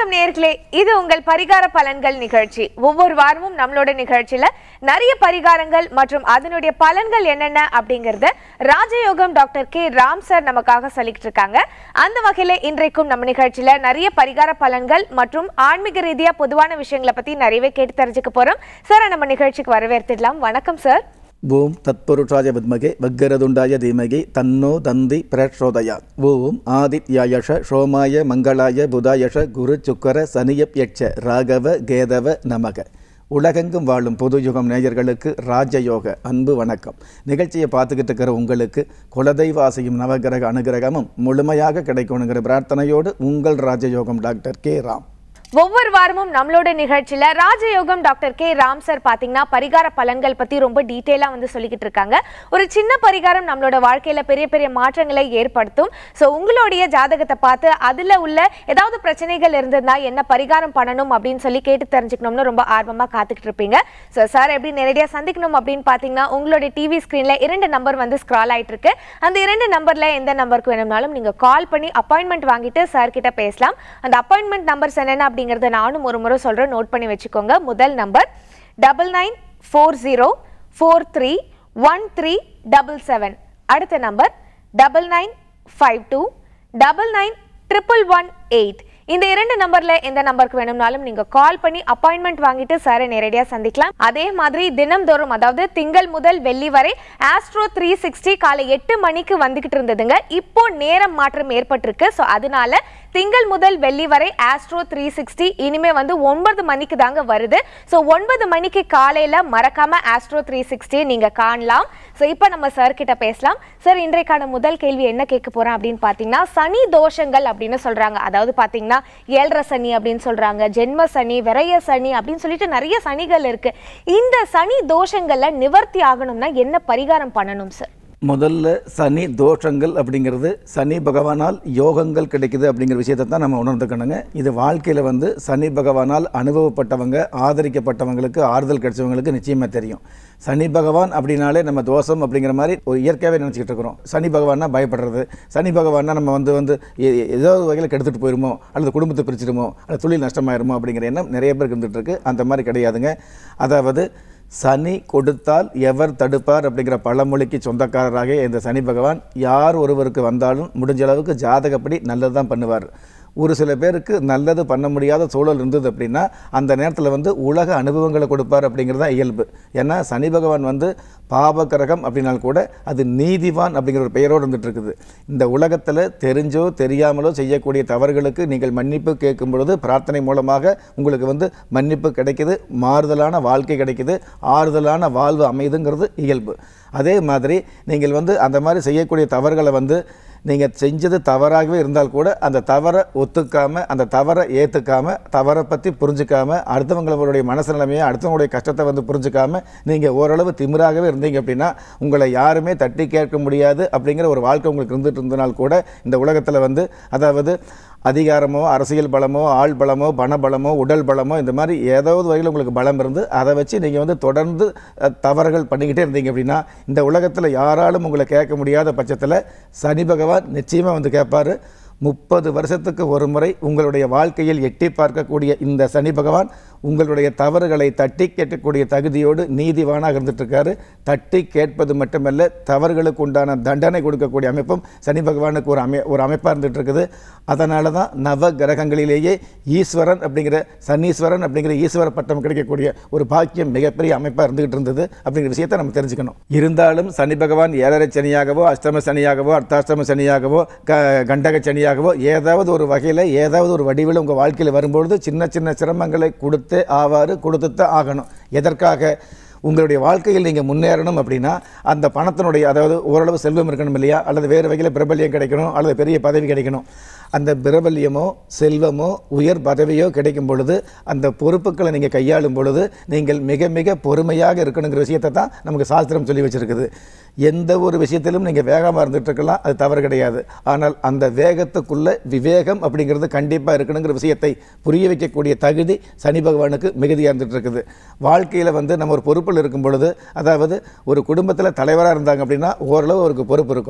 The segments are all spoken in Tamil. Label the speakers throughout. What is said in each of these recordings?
Speaker 1: வணக்கம் நேர்களே இது உங்கள் பரிகார பலன்கள் நிகழ்ச்சி ஒவ்வொரு வாரமும் நம்மளோட நிகழ்ச்சியில நிறைய பரிகாரங்கள் மற்றும் அதனுடைய பலன்கள் என்னென்ன அப்படிங்கறத ராஜயோகம் டாக்டர் கே ராம் சார் நமக்காக சொல்லிட்டு இருக்காங்க அந்த வகையில இன்றைக்கும் நம்ம நிகழ்ச்சியில நிறைய பரிகார பலன்கள் மற்றும் ஆன்மீக ரீதியா பொதுவான விஷயங்களை பத்தி நிறையவே கேட்டு தெரிஞ்சுக்க போறோம் சார் நம்ம நிகழ்ச்சிக்கு வரவேற்றிடலாம் வணக்கம் சார்
Speaker 2: ஓம் தத்புருஷாய வித்மகே வக்கரதுண்டாய தீமகி தன்னோ தந்தி பிரச்சோதயா ஓம் ஆதித்யாயஷ சோமாய மங்களாய புதாயஷ குரு சுக்கர சனியப்யட்ச ராகவ கேதவ நமக உலகெங்கும் வாழும் பொது யுகம் நேயர்களுக்கு ராஜயோக அன்பு வணக்கம் நிகழ்ச்சியை பார்த்துக்கிட்டு இருக்கிற உங்களுக்கு குலதெய்வ ஆசையும் நவகிரக அனுகிரகமும் முழுமையாக கிடைக்கணுங்கிற பிரார்த்தனையோடு உங்கள் ராஜயோகம் டாக்டர் கே ராம்
Speaker 1: ஒவ்வொரு வாரமும் நம்மளோட நிகழ்ச்சியில ராஜயோகம் டாக்டர் கே ராம் சார் பாத்தீங்கன்னா பரிகார பலன்கள் பத்தி ரொம்ப டீட்டெயிலா வந்து சொல்லிக்கிட்டு இருக்காங்க ஒரு சின்ன பரிகாரம் நம்மளோட வாழ்க்கையில பெரிய பெரிய மாற்றங்களை ஏற்படுத்தும் ஸோ உங்களுடைய ஜாதகத்தை பார்த்து அதுல உள்ள ஏதாவது பிரச்சனைகள் இருந்ததுன்னா என்ன பரிகாரம் பண்ணணும் அப்படின்னு சொல்லி கேட்டு தெரிஞ்சுக்கணும்னு ரொம்ப ஆர்வமா காத்துக்கிட்டு இருப்பீங்க ஸோ சார் எப்படி நேரடியாக சந்திக்கணும் அப்படின்னு பார்த்தீங்கன்னா உங்களுடைய டிவி ஸ்க்ரீன்ல இரண்டு நம்பர் வந்து ஸ்க்ரால் ஆயிட்டு இருக்கு அந்த இரண்டு நம்பர்ல எந்த நம்பருக்கு வேணும்னாலும் நீங்க கால் பண்ணி அப்பாயின்மெண்ட் வாங்கிட்டு சார் கிட்ட பேசலாம் அந்த அப்பாயின்மெண்ட் நம்பர்ஸ் என்னென்ன அப்படிங்கறத நானும் ஒரு முறை சொல்றேன் நோட் பண்ணி வச்சுக்கோங்க முதல் number double nine four zero four three one three double seven அடுத்த number double nine five two double nine triple one eight இந்த இரண்டு நம்பர்ல எந்த நம்பருக்கு வேணும்னாலும் நீங்க கால் பண்ணி அப்பாயின்மெண்ட் வாங்கிட்டு சாரை நேரடியா சந்திக்கலாம் அதே மாதிரி தினம்தோறும் அதாவது திங்கள் முதல் வெள்ளி வரை ஆஸ்ட்ரோ த்ரீ சிக்ஸ்டி காலை எட்டு மணிக்கு வந்துகிட்டு இருந்ததுங்க இப்போ நேரம் மாற்றம் ஏற்பட்டிருக்கு ஸோ அதனால திங்கள் முதல் வெள்ளி வரை ஆஸ்ட்ரோ த்ரீ சிக்ஸ்டி இனிமே வந்து ஒன்பது மணிக்கு தாங்க வருது ஸோ ஒன்பது மணிக்கு காலையில மறக்காம ஆஸ்ட்ரோ த்ரீ சிக்ஸ்டி நீங்க காணலாம் ஸோ இப்போ நம்ம சார் கிட்ட பேசலாம் சார் இன்றைக்கான முதல் கேள்வி என்ன கேட்க போறேன் அப்படின்னு பார்த்தீங்கன்னா சனி தோஷங்கள் அப்படின்னு சொல்றாங்க அதாவது பார்த்தீங்கன்னா ஏழரை சனி அப்படின்னு சொல்றாங்க ஜென்ம சனி விரைய சனி அப்படின்னு சொல்லிட்டு நிறைய சனிகள் இருக்கு இந்த சனி தோஷங்கள்ல நிவர்த்தி ஆகணும்னா என்ன பரிகாரம் பண்ணணும் சார்
Speaker 2: முதல்ல சனி தோஷங்கள் அப்படிங்கிறது சனி பகவானால் யோகங்கள் கிடைக்குது அப்படிங்கிற விஷயத்தை தான் நம்ம உணர்ந்துக்கணுங்க இது வாழ்க்கையில் வந்து சனி பகவானால் அனுபவப்பட்டவங்க ஆதரிக்கப்பட்டவங்களுக்கு ஆறுதல் கிடைச்சவங்களுக்கு நிச்சயமாக தெரியும் சனி பகவான் அப்படின்னாலே நம்ம தோஷம் அப்படிங்கிற மாதிரி ஒரு இயற்கையாகவே நினச்சிக்கிட்டு இருக்கிறோம் சனி பகவான்னா பயப்படுறது சனி பகவான்னா நம்ம வந்து வந்து எ- எ- ஏதோ ஒரு வகையில் கெடுத்துட்டு போயிருமோ அல்லது குடும்பத்தை பிரிச்சிடுமோ அல்லது தொழில் நஷ்டமாயிருமோ அப்படிங்கிற எண்ணம் நிறைய பேருக்கு இருந்துகிட்டு இருக்கு அந்த மாதிரி கிடையாதுங்க அதாவது சனி கொடுத்தால் எவர் தடுப்பார் அப்படிங்கிற பழமொழிக்கு சொந்தக்காரராக இந்த சனி பகவான் யார் ஒருவருக்கு வந்தாலும் முடிஞ்ச அளவுக்கு ஜாதகப்படி நல்லது தான் பண்ணுவார் ஒரு சில பேருக்கு நல்லது பண்ண முடியாத சூழல் இருந்தது அப்படின்னா அந்த நேரத்தில் வந்து உலக அனுபவங்களை கொடுப்பார் அப்படிங்கிறது தான் இயல்பு ஏன்னா சனி பகவான் வந்து பாபகிரகம் அப்படின்னால் கூட அது நீதிவான் அப்படிங்கிற ஒரு பெயரோடு இருந்துட்டு இருக்குது இந்த உலகத்தில் தெரிஞ்சோ தெரியாமலோ செய்யக்கூடிய தவறுகளுக்கு நீங்கள் மன்னிப்பு கேட்கும் பொழுது பிரார்த்தனை மூலமாக உங்களுக்கு வந்து மன்னிப்பு கிடைக்குது மாறுதலான வாழ்க்கை கிடைக்குது ஆறுதலான வாழ்வு அமைதுங்கிறது இயல்பு அதே மாதிரி நீங்கள் வந்து அந்த மாதிரி செய்யக்கூடிய தவறுகளை வந்து நீங்கள் செஞ்சது தவறாகவே இருந்தால் கூட அந்த தவறை ஒத்துக்காம அந்த தவறை ஏற்றுக்காம தவறை பற்றி புரிஞ்சுக்காம அடுத்தவங்களுடைய மனசு நிலைமையை அடுத்தவங்களுடைய கஷ்டத்தை வந்து புரிஞ்சுக்காம நீங்கள் ஓரளவு திமிராகவே இருந்தீங்க அப்படின்னா உங்களை யாருமே தட்டி கேட்க முடியாது அப்படிங்கிற ஒரு வாழ்க்கை உங்களுக்கு இருந்துட்டு இருந்தனால் கூட இந்த உலகத்தில் வந்து அதாவது அதிகாரமோ அரசியல் பலமோ ஆள் பலமோ பண பலமோ உடல் பலமோ இந்த மாதிரி ஏதாவது வகையில் உங்களுக்கு பலம் இருந்து அதை வச்சு நீங்கள் வந்து தொடர்ந்து அஹ், தவறுகள் பண்ணிக்கிட்டே இருந்தீங்க அப்படின்னா இந்த உலகத்தில் யாராலும் உங்களை கேட்க முடியாத பட்சத்தில் சனி பகவான் நிச்சயமாக வந்து கேட்பாரு முப்பது வருஷத்துக்கு ஒரு முறை உங்களுடைய வாழ்க்கையில் எட்டி பார்க்கக்கூடிய இந்த சனி பகவான் உங்களுடைய தவறுகளை தட்டி கேட்கக்கூடிய தகுதியோடு நீதிவானாக இருந்துட்டு இருக்காரு தட்டி கேட்பது மட்டுமல்ல தவறுகளுக்கு உண்டான தண்டனை கொடுக்கக்கூடிய அமைப்பும் சனி பகவானுக்கு ஒரு அமை ஒரு அமைப்பாக இருந்துட்டு இருக்குது அதனால தான் நவ கிரகங்களிலேயே ஈஸ்வரன் அப்படிங்கிற சனீஸ்வரன் அப்படிங்கிற ஈஸ்வர பட்டம் கிடைக்கக்கூடிய ஒரு பாக்கியம் மிகப்பெரிய அமைப்பாக இருந்துகிட்டு இருந்தது அப்படிங்கிற விஷயத்தை நம்ம தெரிஞ்சுக்கணும் இருந்தாலும் சனி பகவான் ஏழரை சனியாகவோ அஷ்டம சனியாகவோ அர்த்தாஷ்டம சனியாகவோ க கண்டக சனியாகவோ ஏதாவது ஒரு வகையில் ஏதாவது ஒரு வடிவில் உங்கள் வாழ்க்கையில் வரும்பொழுது சின்ன சின்ன சிரமங்களை கொடுத்தே ஆவாறு கொடுத்துத்தான் ஆகணும் எதற்காக உங்களுடைய வாழ்க்கையில் நீங்கள் முன்னேறணும் அப்படின்னா அந்த பணத்தினுடைய அதாவது ஓரளவு செல்வம் இருக்கணும் இல்லையா அல்லது வேறு வகையில் பிரபல்யம் கிடைக்கணும் அல்லது பெரிய பதவி கிடைக்கணும் அந்த பிரபல்யமோ செல்வமோ உயர் பதவியோ கிடைக்கும் பொழுது அந்த பொறுப்புகளை நீங்கள் கையாளும் பொழுது நீங்கள் மிக மிக பொறுமையாக இருக்கணுங்கிற விஷயத்தை தான் நமக்கு சாஸ்திரம் சொல்லி வச்சிருக்குது எந்த ஒரு விஷயத்திலும் நீங்கள் வேகமாக இருந்துட்டு இருக்கலாம் அது தவறு கிடையாது ஆனால் அந்த வேகத்துக்குள்ள விவேகம் அப்படிங்கிறது கண்டிப்பாக இருக்கணுங்கிற விஷயத்தை புரிய வைக்கக்கூடிய தகுதி சனி பகவானுக்கு மிகுதியாக இருந்துட்டு இருக்குது வாழ்க்கையில் வந்து நம்ம ஒரு பொறுப்பில் இருக்கும் பொழுது அதாவது ஒரு குடும்பத்தில் தலைவராக இருந்தாங்க அப்படின்னா ஓரளவு அவருக்கு பொறுப்பு இருக்கும்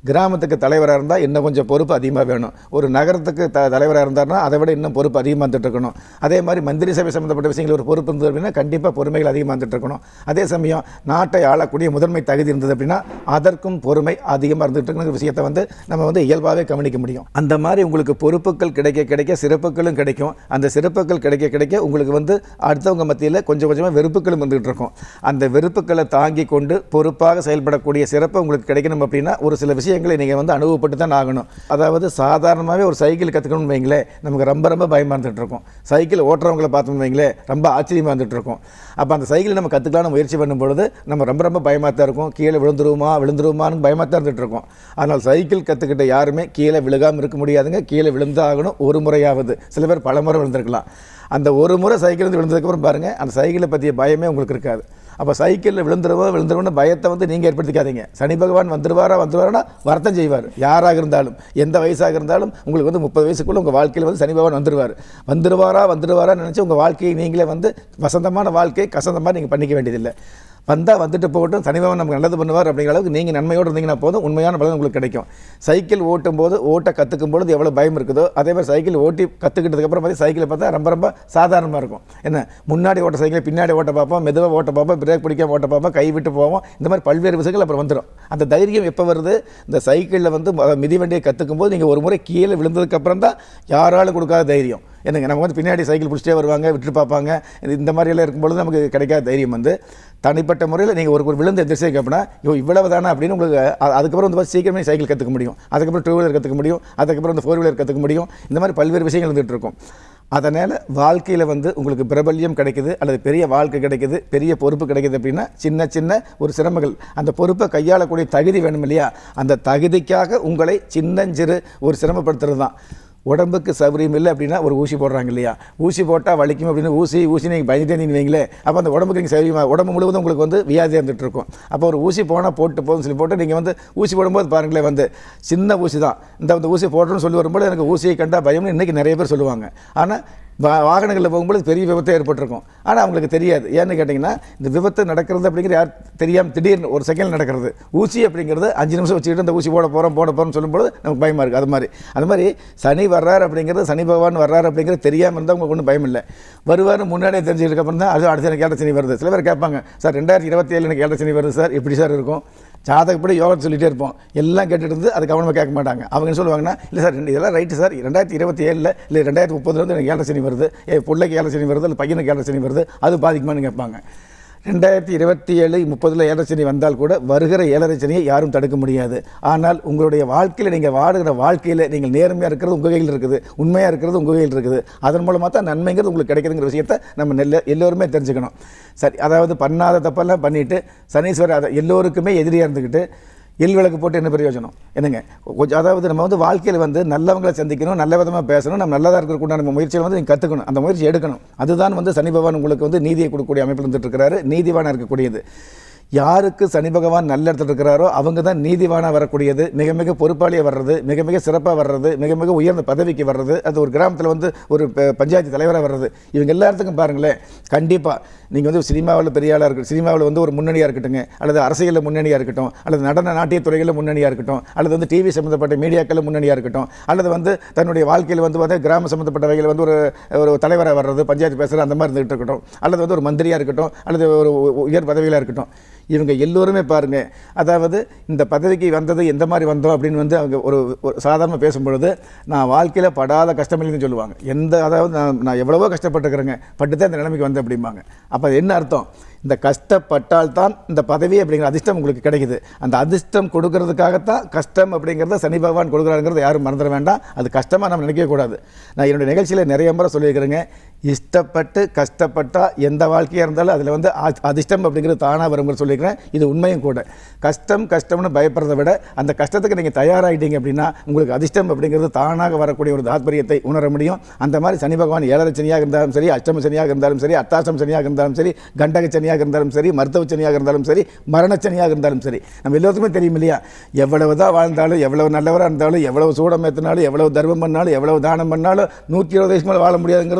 Speaker 2: கிராமத்துக்கு தலைவராக இருந்தால் இன்னும் கொஞ்சம் பொறுப்பு அதிகமாக வேணும் ஒரு நகரத்துக்கு த தலைவராக இருந்தார்னா அதை விட இன்னும் பொறுப்பு அதிகமாக இருந்துட்டு இருக்கணும் அதே மாதிரி மந்திரி சபை சம்மந்தப்பட்ட விஷயங்கள் ஒரு பொறுப்பு இருந்தது அப்படின்னா கண்டிப்பாக பொறுமைகள் அதிகமாக இருந்துட்டு இருக்கணும் அதே சமயம் நாட்டை ஆளக்கூடிய முதன்மை தகுதி இருந்தது அப்படின்னா அதற்கும் பொறுமை அதிகமாக இருந்துட்டு இருக்கிற விஷயத்தை வந்து நம்ம வந்து இயல்பாகவே கவனிக்க முடியும் அந்த மாதிரி உங்களுக்கு பொறுப்புகள் கிடைக்க கிடைக்க சிறப்புகளும் கிடைக்கும் அந்த சிறப்புகள் கிடைக்க கிடைக்க உங்களுக்கு வந்து அடுத்தவங்க மத்தியில் கொஞ்சம் கொஞ்சமாக வெறுப்புகளும் வந்துகிட்டு இருக்கும் அந்த வெறுப்புகளை தாங்கி கொண்டு பொறுப்பாக செயல்படக்கூடிய சிறப்பு உங்களுக்கு கிடைக்கணும் அப்படின்னா ஒரு சில விஷயங்களை நீங்கள் வந்து அனுபவப்பட்டு தான் ஆகணும் அதாவது சாதாரணமாகவே ஒரு சைக்கிள் கற்றுக்கணும்னு வைங்களேன் நமக்கு ரொம்ப ரொம்ப பயமாக இருந்துட்டு இருக்கும் சைக்கிள் ஓட்டுறவங்களை பார்த்தோம்னு வைங்களேன் ரொம்ப ஆச்சரியமாக இருந்துட்டு இருக்கும் அப்போ அந்த சைக்கிளை நம்ம கற்றுக்கலாம்னு முயற்சி பண்ணும்பொழுது நம்ம ரொம்ப ரொம்ப பயமாக தான் இருக்கும் கீழே விழுந்துருவோமா விழுந்துருவோமான்னு பயமாக தான் இருந்துட்டு இருக்கும் அதனால் சைக்கிள் கற்றுக்கிட்ட யாருமே கீழே விழுகாமல் இருக்க முடியாதுங்க கீழே விழுந்தாகணும் ஒரு முறையாவது சில பேர் பல முறை விழுந்திருக்கலாம் அந்த ஒரு முறை சைக்கிள் வந்து விழுந்ததுக்கப்புறம் பாருங்கள் அந்த சைக்கிளை பற்றிய பயமே உங்களுக்கு இருக்காது அப்போ சைக்கிளில் விழுந்துருவோம் விழுந்துருவோம்னு பயத்தை வந்து நீங்கள் ஏற்படுத்திக்காதீங்க சனி பகவான் வந்துருவாரா வந்துருவாரா வருத்தம் செய்வார் யாராக இருந்தாலும் எந்த வயசாக இருந்தாலும் உங்களுக்கு வந்து முப்பது வயசுக்குள்ள உங்கள் வாழ்க்கையில் வந்து சனி பகவான் வந்துருவார் வந்துருவாரா வந்துருவாரா நினச்சி உங்கள் வாழ்க்கையை நீங்களே வந்து வசந்தமான வாழ்க்கையை கசந்தமாக நீங்கள் பண்ணிக்க வேண்டியதில்லை வந்தால் வந்துட்டு போகட்டும் தனிபவன் நமக்கு நல்லது பண்ணுவார் அப்படிங்கிற அளவுக்கு நீங்கள் நன்மையோடு இருந்தீங்கன்னா போதும் உண்மையான பலன் உங்களுக்கு கிடைக்கும் சைக்கிள் ஓட்டும் போது ஓட்ட கற்றுக்கும் பொழுது எவ்வளோ பயம் இருக்குதோ அதே மாதிரி சைக்கிள் ஓட்டி கற்றுக்கிட்டதுக்கப்புறம் பார்த்து சைக்கிளை பார்த்தா ரொம்ப ரொம்ப சாதாரணமாக இருக்கும் என்ன முன்னாடி ஓட்ட சைக்கிள் பின்னாடி ஓட்ட பார்ப்போம் மெதுவாக ஓட்ட பார்ப்போம் பிரேக் பிடிக்காம ஓட்ட பார்ப்போம் கை விட்டு போவோம் இந்த மாதிரி பல்வேறு விஷயங்கள் அப்புறம் வந்துடும் அந்த தைரியம் எப்போ வருது இந்த சைக்கிளில் வந்து ம- மிதிவண்டியை கற்றுக்கும் போது நீங்கள் ஒரு முறை கீழே விழுந்ததுக்கப்புறம் தான் யாராலும் கொடுக்காத தைரியம் என்னங்க நம்ம வந்து பின்னாடி சைக்கிள் பிடிச்சிட்டே வருவாங்க விட்டு பார்ப்பாங்க இது இந்த மாதிரியெல்லாம் இருக்கும்பொழுது நமக்கு கிடைக்காத தைரியம் வந்து தனிப்பட்ட முறையில் நீங்கள் ஒரு ஒரு விழுந்த எதிர்த்து அப்படின்னா ஐயோ இவ்வளவு தானே அப்படின்னு உங்களுக்கு அ- அதுக்கப்புறம் வந்து பார்த்து சீக்கிரமே சைக்கிள் கற்றுக்க முடியும் அதுக்கப்புறம் டூ வீலர் கற்றுக்க முடியும் அதுக்கப்புறம் வந்து ஃபோர் வீலர் கற்றுக்க முடியும் இந்த மாதிரி பல்வேறு விஷயங்கள் வந்துட்டு இருக்கும் அதனால் வாழ்க்கையில் வந்து உங்களுக்கு பிரபல்யம் கிடைக்குது அல்லது பெரிய வாழ்க்கை கிடைக்குது பெரிய பொறுப்பு கிடைக்குது அப்படின்னா சின்ன சின்ன ஒரு சிரமங்கள் அந்த பொறுப்பை கையாளக்கூடிய தகுதி வேணும் இல்லையா அந்த தகுதிக்காக உங்களை சின்னஞ்சிறு ஒரு சிரமப்படுத்துறது தான் உடம்புக்கு சௌகரியம் இல்லை அப்படின்னா ஒரு ஊசி போடுறாங்க இல்லையா ஊசி போட்டால் வலிக்கும் அப்படின்னு ஊசி ஊசி நீங்கள் பயந்துட்டே இருந்தீங்கன்னு வைங்களேன் அப்போ அந்த உடம்புக்கு நீங்கள் சௌகரியமாக உடம்பு முழுவதும் உங்களுக்கு வந்து வியாதி இருந்துட்டு இருக்கும் அப்போ ஒரு ஊசி போனால் போட்டு போதும் சொல்லி போட்டு நீங்கள் வந்து ஊசி போடும்போது பாருங்களேன் வந்து சின்ன ஊசி தான் இந்த இந்த ஊசி போடுறோன்னு சொல்லி வரும்போது எனக்கு ஊசியை கண்டா பயம்னு இன்றைக்கி நிறைய பேர் சொல்லுவாங்க ஆனால் வா வாகனங்களில் போகும்போது பெரிய விபத்து ஏற்பட்டிருக்கும் ஆனால் அவங்களுக்கு தெரியாது ஏன்னு கேட்டிங்கன்னா இந்த விபத்து நடக்கிறது அப்படிங்கிற யார் தெரியாமல் திடீர்னு ஒரு செகண்ட் நடக்கிறது ஊசி அப்படிங்கிறது அஞ்சு நிமிஷம் வச்சுக்கிட்டு இந்த ஊசி போட போகிறோம் போட போகிறோம்னு சொல்லும்போது நமக்கு பயமாக இருக்குது அது மாதிரி அது மாதிரி சனி வர்றார் அப்படிங்கிறது சனி பகவான் வர்றார் அப்படிங்கிறது தெரியாமல் இருந்தால் உங்களுக்கு ஒன்றும் பயம் இல்லை வருவார் முன்னாடியே தெரிஞ்சுக்கிட்டு அப்புறம் தான் அது அடுத்த எனக்கு ஏழரை சனி வருது சில பேர் கேட்பாங்க சார் ரெண்டாயிரத்தி இருபத்தி ஏழு எனக்கு ஏழரை சனி வருது சார் எப்படி சார் இருக்கும் ஜாதகப்படி யோகத்தை சொல்லிட்டே இருப்போம் எல்லாம் கேட்டுட்டு இருந்து அது கவனமாக கேட்க மாட்டாங்க அவங்க என்ன சொல்லுவாங்கன்னா இல்லை சார் ரெண்டு இதெல்லாம் ரைட்டு சார் ரெண்டாயிரத்தி இருபத்தி ஏழில் இல்லை ரெண்டாயிரத்தி முப்பதுல இருந்து எனக்கு ஏழரை சனி வருது என் பிள்ளைக்கு ஏழரை சனி வருது இல்லை பையனுக்கு ஏழரை சனி வருது அது பாதிக்குமான்னு கேட்பாங்க ரெண்டாயிரத்தி இருபத்தி ஏழு முப்பதில் ஏழரை சனி வந்தால் கூட வருகிற ஏழரை சனியை யாரும் தடுக்க முடியாது ஆனால் உங்களுடைய வாழ்க்கையில் நீங்கள் வாடுகிற வாழ்க்கையில் நீங்கள் நேர்மையாக இருக்கிறது உங்கள் கையில் இருக்குது உண்மையாக இருக்கிறது உங்கள் கையில் இருக்குது அதன் மூலமாக தான் நன்மைங்கிறது உங்களுக்கு கிடைக்குதுங்கிற விஷயத்தை நம்ம நெல்ல எல்லோருமே தெரிஞ்சுக்கணும் சரி அதாவது பண்ணாத தப்பெல்லாம் பண்ணிட்டு சனீஸ்வரர் அதை எல்லோருக்குமே எதிரியாக இருந்துக்கிட்டு எல் விளக்கு போட்டு என்ன பிரயோஜனம் என்னங்க கொஞ்சம் அதாவது நம்ம வந்து வாழ்க்கையில் வந்து நல்லவங்களை சந்திக்கணும் நல்ல விதமாக பேசணும் நம்ம நல்லதாக இருக்கிற நம்ம முயற்சியில் வந்து நீங்கள் கற்றுக்கணும் அந்த முயற்சி எடுக்கணும் அதுதான் வந்து சனி பகவான் உங்களுக்கு வந்து நீதியை கொடுக்கக்கூடிய அமைப்பில் இருந்துட்டு இருக்கிறாரு நீதிவானாக இருக்கக்கூடியது யாருக்கு சனி பகவான் நல்ல இடத்துல இருக்கிறாரோ அவங்க தான் நீதிவானாக வரக்கூடியது மிக மிக பொறுப்பாளியாக வர்றது மிக மிக சிறப்பாக வர்றது மிக மிக உயர்ந்த பதவிக்கு வர்றது அது ஒரு கிராமத்தில் வந்து ஒரு ப- பஞ்சாயத்து தலைவராக வர்றது இவங்க எல்லாத்துக்கும் பாருங்களேன் கண்டிப்பாக நீங்கள் வந்து சினிமாவில் பெரிய ஆளாக இருக்கட்டும் சினிமாவில் வந்து ஒரு முன்னணியாக இருக்கட்டுங்க அல்லது அரசியலில் முன்னணியாக இருக்கட்டும் அல்லது நடன நாட்டிய துறைகளில் முன்னணியாக இருக்கட்டும் அல்லது வந்து டிவி சம்மந்தப்பட்ட மீடியாக்களில் முன்னணியாக இருக்கட்டும் அல்லது வந்து தன்னுடைய வாழ்க்கையில் வந்து பார்த்தா கிராம சம்மந்தப்பட்ட வந்து ஒரு ஒரு தலைவராக வர்றது பஞ்சாயத்து பேசுகிற அந்த மாதிரி இருந்துகிட்டு இருக்கட்டும் அல்லது வந்து ஒரு மந்திரியாக இருக்கட்டும் அல்லது ஒரு உ- உயர் பதவியில் இருக்கட்டும் இவங்க எல்லோருமே பாருங்க அதாவது இந்த பதவிக்கு வந்தது எந்த மாதிரி வந்தோம் அப்படின்னு வந்து அவங்க ஒரு ஒரு சாதாரண பேசும்பொழுது நான் வாழ்க்கையில் படாத கஷ்டமில்லைன்னு சொல்லுவாங்க எந்த அதாவது நான் நான் எவ்வளவோ கஷ்டப்பட்டுக்கிறேங்க பட்டு தான் இந்த நிலைமைக்கு வந்தேன் அப்படிம்பாங்க அப்போ அது என்ன அர்த்தம் இந்த கஷ்டப்பட்டால் தான் இந்த பதவி அப்படிங்கிற அதிர்ஷ்டம் உங்களுக்கு கிடைக்குது அந்த அதிர்ஷ்டம் கொடுக்கறதுக்காகத்தான் கஷ்டம் அப்படிங்கிறத சனி பகவான் கொடுக்குறாங்கிறத யாரும் மறந்துட வேண்டாம் அது கஷ்டமாக நம்ம நினைக்கவே கூடாது நான் என்னுடைய நிகழ்ச்சியில் நிறைய முறை சொல்லியிருக்கிறேங்க இஷ்டப்பட்டு கஷ்டப்பட்டால் எந்த வாழ்க்கையாக இருந்தாலும் அதில் வந்து அ- அதிர்ஷ்டம் அப்படிங்கிறது தானாக வருங்கிற சொல்லியிருக்கிறேன் இது உண்மையும் கூட கஷ்டம் கஷ்டம்னு பயப்படுறதை விட அந்த கஷ்டத்துக்கு நீங்கள் தயாராகிட்டீங்க அப்படின்னா உங்களுக்கு அதிர்ஷ்டம் அப்படிங்கிறது தானாக வரக்கூடிய ஒரு தாத்பரியத்தை உணர முடியும் அந்த மாதிரி சனி பகவான் ஏழரை சனியாக இருந்தாலும் சரி அஷ்டம சனியாக இருந்தாலும் சரி அத்தாசம் சனியாக இருந்தாலும் சரி கண்டக சனியாக இருந்தாலும் சரி மருத்துவ சனியாக இருந்தாலும் சரி மரண சனியாக இருந்தாலும் சரி நம்ம எல்லாத்துக்குமே தெரியும் இல்லையா எவ்வளவு தான் வாழ்ந்தாலும் எவ்வளவு நல்லவராக இருந்தாலும் எவ்வளவு சூடம் ஏற்றினாலும் எவ்வளவு தர்மம் பண்ணாலும் எவ்வளவு தானம் பண்ணாலும் நூற்றி இருபது வயசு மேலே வாழ முடியாதுங்கிறது நம்ம ஞாபகம்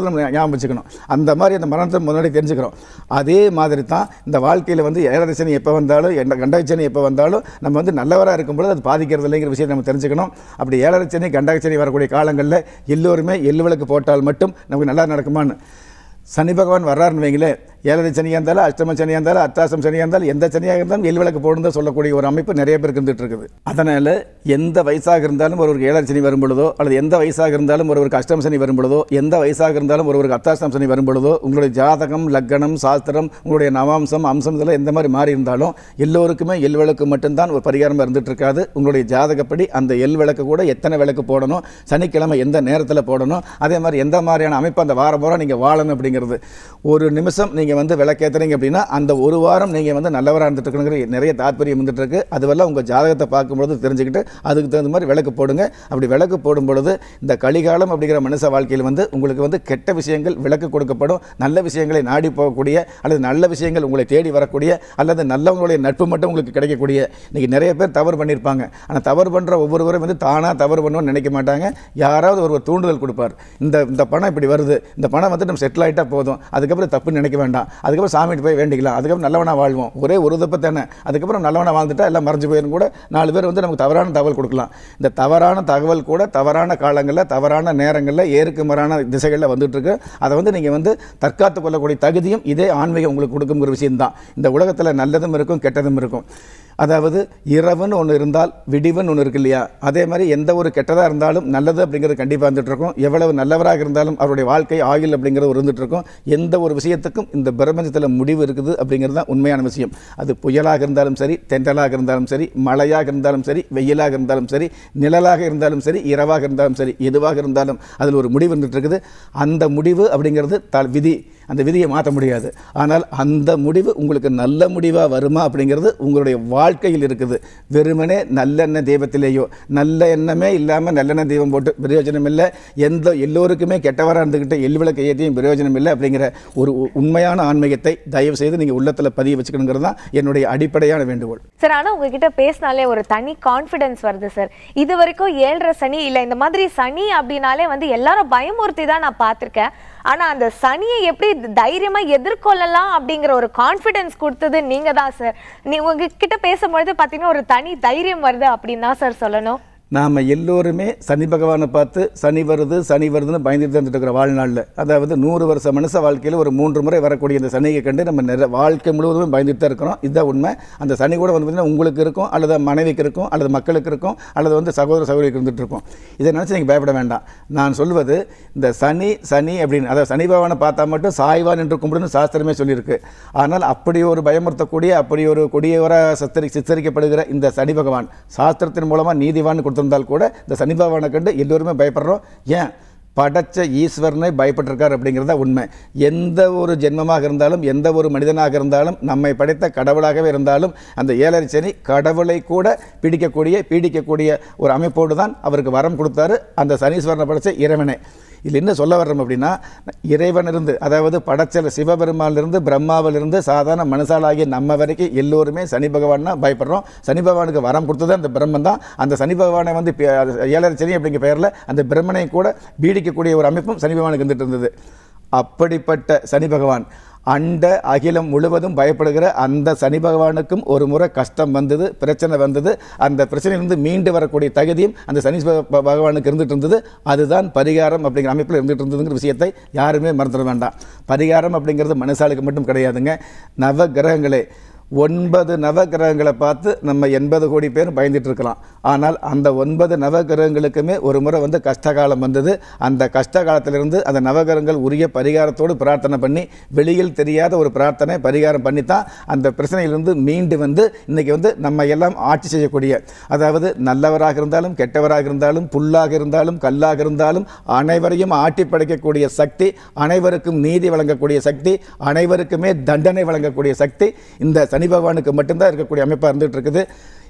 Speaker 2: ஞாபகம் வச்சுக்கணும் அந்த மாதிரி அந்த மரணத்தை முன்னாடி தெரிஞ்சுக்கிறோம் அதே மாதிரி தான் இந்த வாழ்க்கையில் வந்து ஏழரை சனி எப்போ வந்தாலும் என்ன கண்டக சனி எப்போ வந்தாலும் நம்ம வந்து நல்லவராக இருக்கும்பொழுது அது பாதிக்கிறது இல்லைங்கிற விஷயத்தை நம்ம தெரிஞ்சுக்கணும் அப்படி ஏழரை சனி கண்டக சனி வரக்கூடிய காலங்களில் எல்லோருமே எள்ளு விளக்கு போட்டால் மட்டும் நமக்கு நல்லா நடக்குமான்னு சனி பகவான் வர்றாருன்னு வைங்களேன் ஏழரை சனியாக இருந்தாலும் அஷ்டம சனியாக இருந்தாலும் அத்தாசம் சனியாக இருந்தாலும் எந்த சனியாக இருந்தாலும் எள் விளக்கு போடுன்னு சொல்லக்கூடிய ஒரு அமைப்பு நிறைய பேருக்கு இருந்துட்டு இருக்குது அதனால் எந்த வயசாக இருந்தாலும் ஒருவருக்கு ஏழரை சனி வரும் பொழுதோ அல்லது எந்த வயசாக இருந்தாலும் ஒருவருக்கு அஷ்டம சனி வரும் பொழுதோ எந்த வயசாக இருந்தாலும் ஒருவருக்கு அத்தாசம் சனி வரும் பொழுதோ உங்களுடைய ஜாதகம் லக்கணம் சாஸ்திரம் உங்களுடைய நவாம்சம் அம்சம் இதெல்லாம் எந்த மாதிரி மாறி இருந்தாலும் எல்லோருக்குமே எள் விளக்கு மட்டும்தான் ஒரு பரிகாரம் இருந்துட்டு இருக்காது உங்களுடைய ஜாதகப்படி அந்த எள் விளக்கு கூட எத்தனை விளக்கு போடணும் சனிக்கிழமை எந்த நேரத்தில் போடணும் அதே மாதிரி எந்த மாதிரியான அமைப்பு அந்த வாரம் பூரா நீங்கள் வாழணும் அப்படிங்கிறது ஒரு நிமிஷம் நீங்கள் வந்து விளக்கேற்றுறீங்க அப்படின்னா அந்த ஒரு வாரம் நீங்கள் வந்து நல்லவராக இருந்துட்டு இருக்கணுங்கிற நிறைய தாற்பயம் வந்துட்டு இருக்கு அதுவெல்லாம் உங்கள் ஜாதகத்தை பார்க்கும்பொழுது தெரிஞ்சுக்கிட்டு அதுக்கு தகுந்த மாதிரி விளக்கு போடுங்க அப்படி விளக்கு போடும் பொழுது இந்த கலிகாலம் அப்படிங்கிற மனுஷ வாழ்க்கையில் வந்து உங்களுக்கு வந்து கெட்ட விஷயங்கள் விளக்கு கொடுக்கப்படும் நல்ல விஷயங்களை நாடி போகக்கூடிய அல்லது நல்ல விஷயங்கள் உங்களை தேடி வரக்கூடிய அல்லது நல்லவங்களுடைய நட்பு மட்டும் உங்களுக்கு கிடைக்கக்கூடிய இன்னைக்கு நிறைய பேர் தவறு பண்ணியிருப்பாங்க ஆனால் தவறு பண்ணுற ஒவ்வொருவரும் வந்து தானாக தவறு பண்ணணும்னு நினைக்க மாட்டாங்க யாராவது ஒரு தூண்டுதல் கொடுப்பார் இந்த இந்த பணம் இப்படி வருது இந்த பணம் வந்து நம்ம செட்டில் ஆகிட்டா போதும் அதுக்கப்புறம் தப்புன்னு நினைக்க வேண்டாம் அதுக்கப்புறம் சாமிகிட்ட போய் வேண்டிக்கலாம் அதுக்கப்புறம் நல்லவனா வாழ்வோம் ஒரே ஒரு தப்பு தானே அதுக்கப்புறம் நல்லவனா வாழ்ந்துட்டா எல்லாம் மறைஞ்சு போயிரும் கூட நாலு பேர் வந்து நமக்கு தவறான தகவல் கொடுக்கலாம் இந்த தவறான தகவல் கூட தவறான காலங்களில் தவறான நேரங்களில் ஏருக்கு மறான திசைகளில் வந்துட்டு இருக்கு அதை வந்து நீங்கள் வந்து தற்காத்து கொள்ளக்கூடிய தகுதியும் இதே ஆன்மீகம் உங்களுக்கு கொடுக்குங்கிற விஷயம்தான் இந்த உலகத்தில் நல்லதும் இருக்கும் கெட்டதும் இருக்கும் அதாவது இரவுன்னு ஒன்று இருந்தால் விடிவுன்னு ஒன்று இருக்கு இல்லையா அதே மாதிரி எந்த ஒரு கெட்டதாக இருந்தாலும் நல்லது அப்படிங்கிறது கண்டிப்பாக வந்துட்டு இருக்கும் எவ்வளவு நல்லவராக இருந்தாலும் அவருடைய வாழ்க்கை ஆயுள் அப்படிங்கிறது ஒரு இருந்துட்டு இருக்கும் எந்த ஒரு விஷயத்துக்கும் இந்த பிரபஞ்சத்தில் முடிவு இருக்குது அப்படிங்கிறது தான் உண்மையான விஷயம் அது புயலாக இருந்தாலும் சரி தென்றலாக இருந்தாலும் சரி மழையாக இருந்தாலும் சரி வெயிலாக இருந்தாலும் சரி நிழலாக இருந்தாலும் சரி இரவாக இருந்தாலும் சரி எதுவாக இருந்தாலும் அதில் ஒரு முடிவு இருந்துட்டு இருக்குது அந்த முடிவு அப்படிங்கிறது த விதி அந்த விதியை மாற்ற முடியாது ஆனால் அந்த முடிவு உங்களுக்கு நல்ல முடிவாக வருமா அப்படிங்கிறது உங்களுடைய வாழ்க்கையில் இருக்குது வெறுமனே நல்லெண்ணெய் தெய்வத்திலேயோ நல்ல எண்ணமே இல்லாமல் நல்லெண்ணெய் தெய்வம் போட்டு பிரயோஜனம் இல்லை எந்த எல்லோருக்குமே கெட்டவராக இருந்துக்கிட்டு எள்விளக்கு ஏற்றியும் பிரயோஜனம் இல்லை அப்படிங்கிற ஒரு உ- உண்மையான ஆன்மீகத்தை தயவு செய்து நீங்கள் உள்ளத்தில் பதிய வச்சுக்கணுங்கிறது தான் என்னுடைய அடிப்படையான வேண்டுகோள்
Speaker 1: சார் ஆனா உங்ககிட்ட பேசினாலே ஒரு தனி கான்ஃபிடன்ஸ் வருது சார் இது வரைக்கும் ஏழரை சனி இல்ல இந்த மாதிரி சனி அப்படின்னாலே வந்து எல்லாரும் பயமுறுத்தி தான் நான் பார்த்திருக்கேன் ஆனா அந்த சனியை எப்படி தைரியமா எதிர்கொள்ளலாம் அப்படிங்கிற ஒரு கான்ஃபிடன்ஸ் கொடுத்தது நீங்க தான் சார் நீ உங்ககிட்ட பேசும்பொழுது பாத்தீங்கன்னா ஒரு தனி தைரியம் வருது அப்படின்னு தான் சார் சொல்லணும்
Speaker 2: நாம் எல்லோருமே சனி பகவானை பார்த்து சனி வருது சனி வருதுன்னு பயந்துட்டு வந்துட்டு இருக்கிற வாழ்நாளில் அதாவது நூறு வருஷ மனுஷ வாழ்க்கையில் ஒரு மூன்று முறை வரக்கூடிய இந்த சனியை கண்டு நம்ம நிறைய வாழ்க்கை முழுவதுமே பயந்துட்டு தான் இருக்கிறோம் இதுதான் உண்மை அந்த சனி கூட வந்து பார்த்திங்கன்னா உங்களுக்கு இருக்கும் அல்லது மனைவிக்கு இருக்கும் அல்லது மக்களுக்கு இருக்கும் அல்லது வந்து சகோதர சகோதரிக்கு இருந்துட்டு இருக்கும் இதை நினச்சி நீங்கள் பயப்பட வேண்டாம் நான் சொல்வது இந்த சனி சனி அப்படின்னு அதாவது சனி பகவானை பார்த்தா மட்டும் சாய்வான் என்று கும்பிடுன்னு சாஸ்திரமே சொல்லியிருக்கு ஆனால் அப்படி ஒரு பயமுறுத்தக்கூடிய அப்படி ஒரு கொடியவர சத்தரி சித்தரிக்கப்படுகிற இந்த சனி பகவான் சாஸ்திரத்தின் மூலமாக நீதிவான் கொடுத்திருந்தால் கூட இந்த சனி பகவானை கண்டு எல்லோருமே பயப்படுறோம் ஏன் படைச்ச ஈஸ்வரனை பயப்பட்டிருக்கார் அப்படிங்கிறத உண்மை எந்த ஒரு ஜென்மமாக இருந்தாலும் எந்த ஒரு மனிதனாக இருந்தாலும் நம்மை படைத்த கடவுளாகவே இருந்தாலும் அந்த ஏழரை சனி கடவுளை கூட பிடிக்கக்கூடிய பீடிக்கக்கூடிய ஒரு அமைப்போடு தான் அவருக்கு வரம் கொடுத்தாரு அந்த சனீஸ்வரனை படைச்ச இறைவனை இதில் என்ன சொல்ல வர்றோம் அப்படின்னா இறைவனிருந்து அதாவது படைச்சல சிவபெருமானிலிருந்து பிரம்மாவிலிருந்து சாதாரண மனுஷாலாகிய நம்ம வரைக்கும் எல்லோருமே சனி பகவான்னா பயப்படுறோம் சனி பகவானுக்கு வரம் கொடுத்தது அந்த பிரம்மன் தான் அந்த சனி பகவானை வந்து பே- அது ஏழரை சனி அப்படிங்கிற பெயரில் அந்த பிரம்மனை கூட பீடிக்கக்கூடிய ஒரு அமைப்பும் சனி பகவானுக்கு இருந்துட்டு இருந்தது அப்படிப்பட்ட சனி பகவான் அண்ட அகிலம் முழுவதும் பயப்படுகிற அந்த சனி பகவானுக்கும் ஒரு முறை கஷ்டம் வந்தது பிரச்சனை வந்தது அந்த பிரச்சனையிலிருந்து மீண்டு வரக்கூடிய தகுதியும் அந்த சனி பக- ப- பகவானுக்கு இருந்துட்டு இருந்தது அதுதான் பரிகாரம் அப்படிங்கிற அமைப்பில் இருந்துட்டு இருந்ததுங்கிற விஷயத்தை யாருமே மறந்துட வேண்டாம் பரிகாரம் அப்படிங்கிறது மனுஷாளுக்கு மட்டும் கிடையாதுங்க நவ கிரகங்களே ஒன்பது நவகிரகங்களை பார்த்து நம்ம எண்பது கோடி பேர் பயந்துட்டு இருக்கலாம் ஆனால் அந்த ஒன்பது நவகிரகங்களுக்குமே ஒரு முறை வந்து கஷ்டகாலம் வந்தது அந்த கஷ்ட காலத்திலிருந்து அந்த நவகிரகங்கள் உரிய பரிகாரத்தோடு பிரார்த்தனை பண்ணி வெளியில் தெரியாத ஒரு பிரார்த்தனை பரிகாரம் பண்ணி தான் அந்த பிரச்சனையிலிருந்து மீண்டு வந்து இன்னைக்கு வந்து நம்ம எல்லாம் ஆட்சி செய்யக்கூடிய அதாவது நல்லவராக இருந்தாலும் கெட்டவராக இருந்தாலும் புல்லாக இருந்தாலும் கல்லாக இருந்தாலும் அனைவரையும் ஆட்டி படைக்கக்கூடிய சக்தி அனைவருக்கும் நீதி வழங்கக்கூடிய சக்தி அனைவருக்குமே தண்டனை வழங்கக்கூடிய சக்தி இந்த சனி பகவானுக்கு மட்டும்தான் இருக்கக்கூடிய அமைப்பாக இருந்துகிட்டு இருக்குது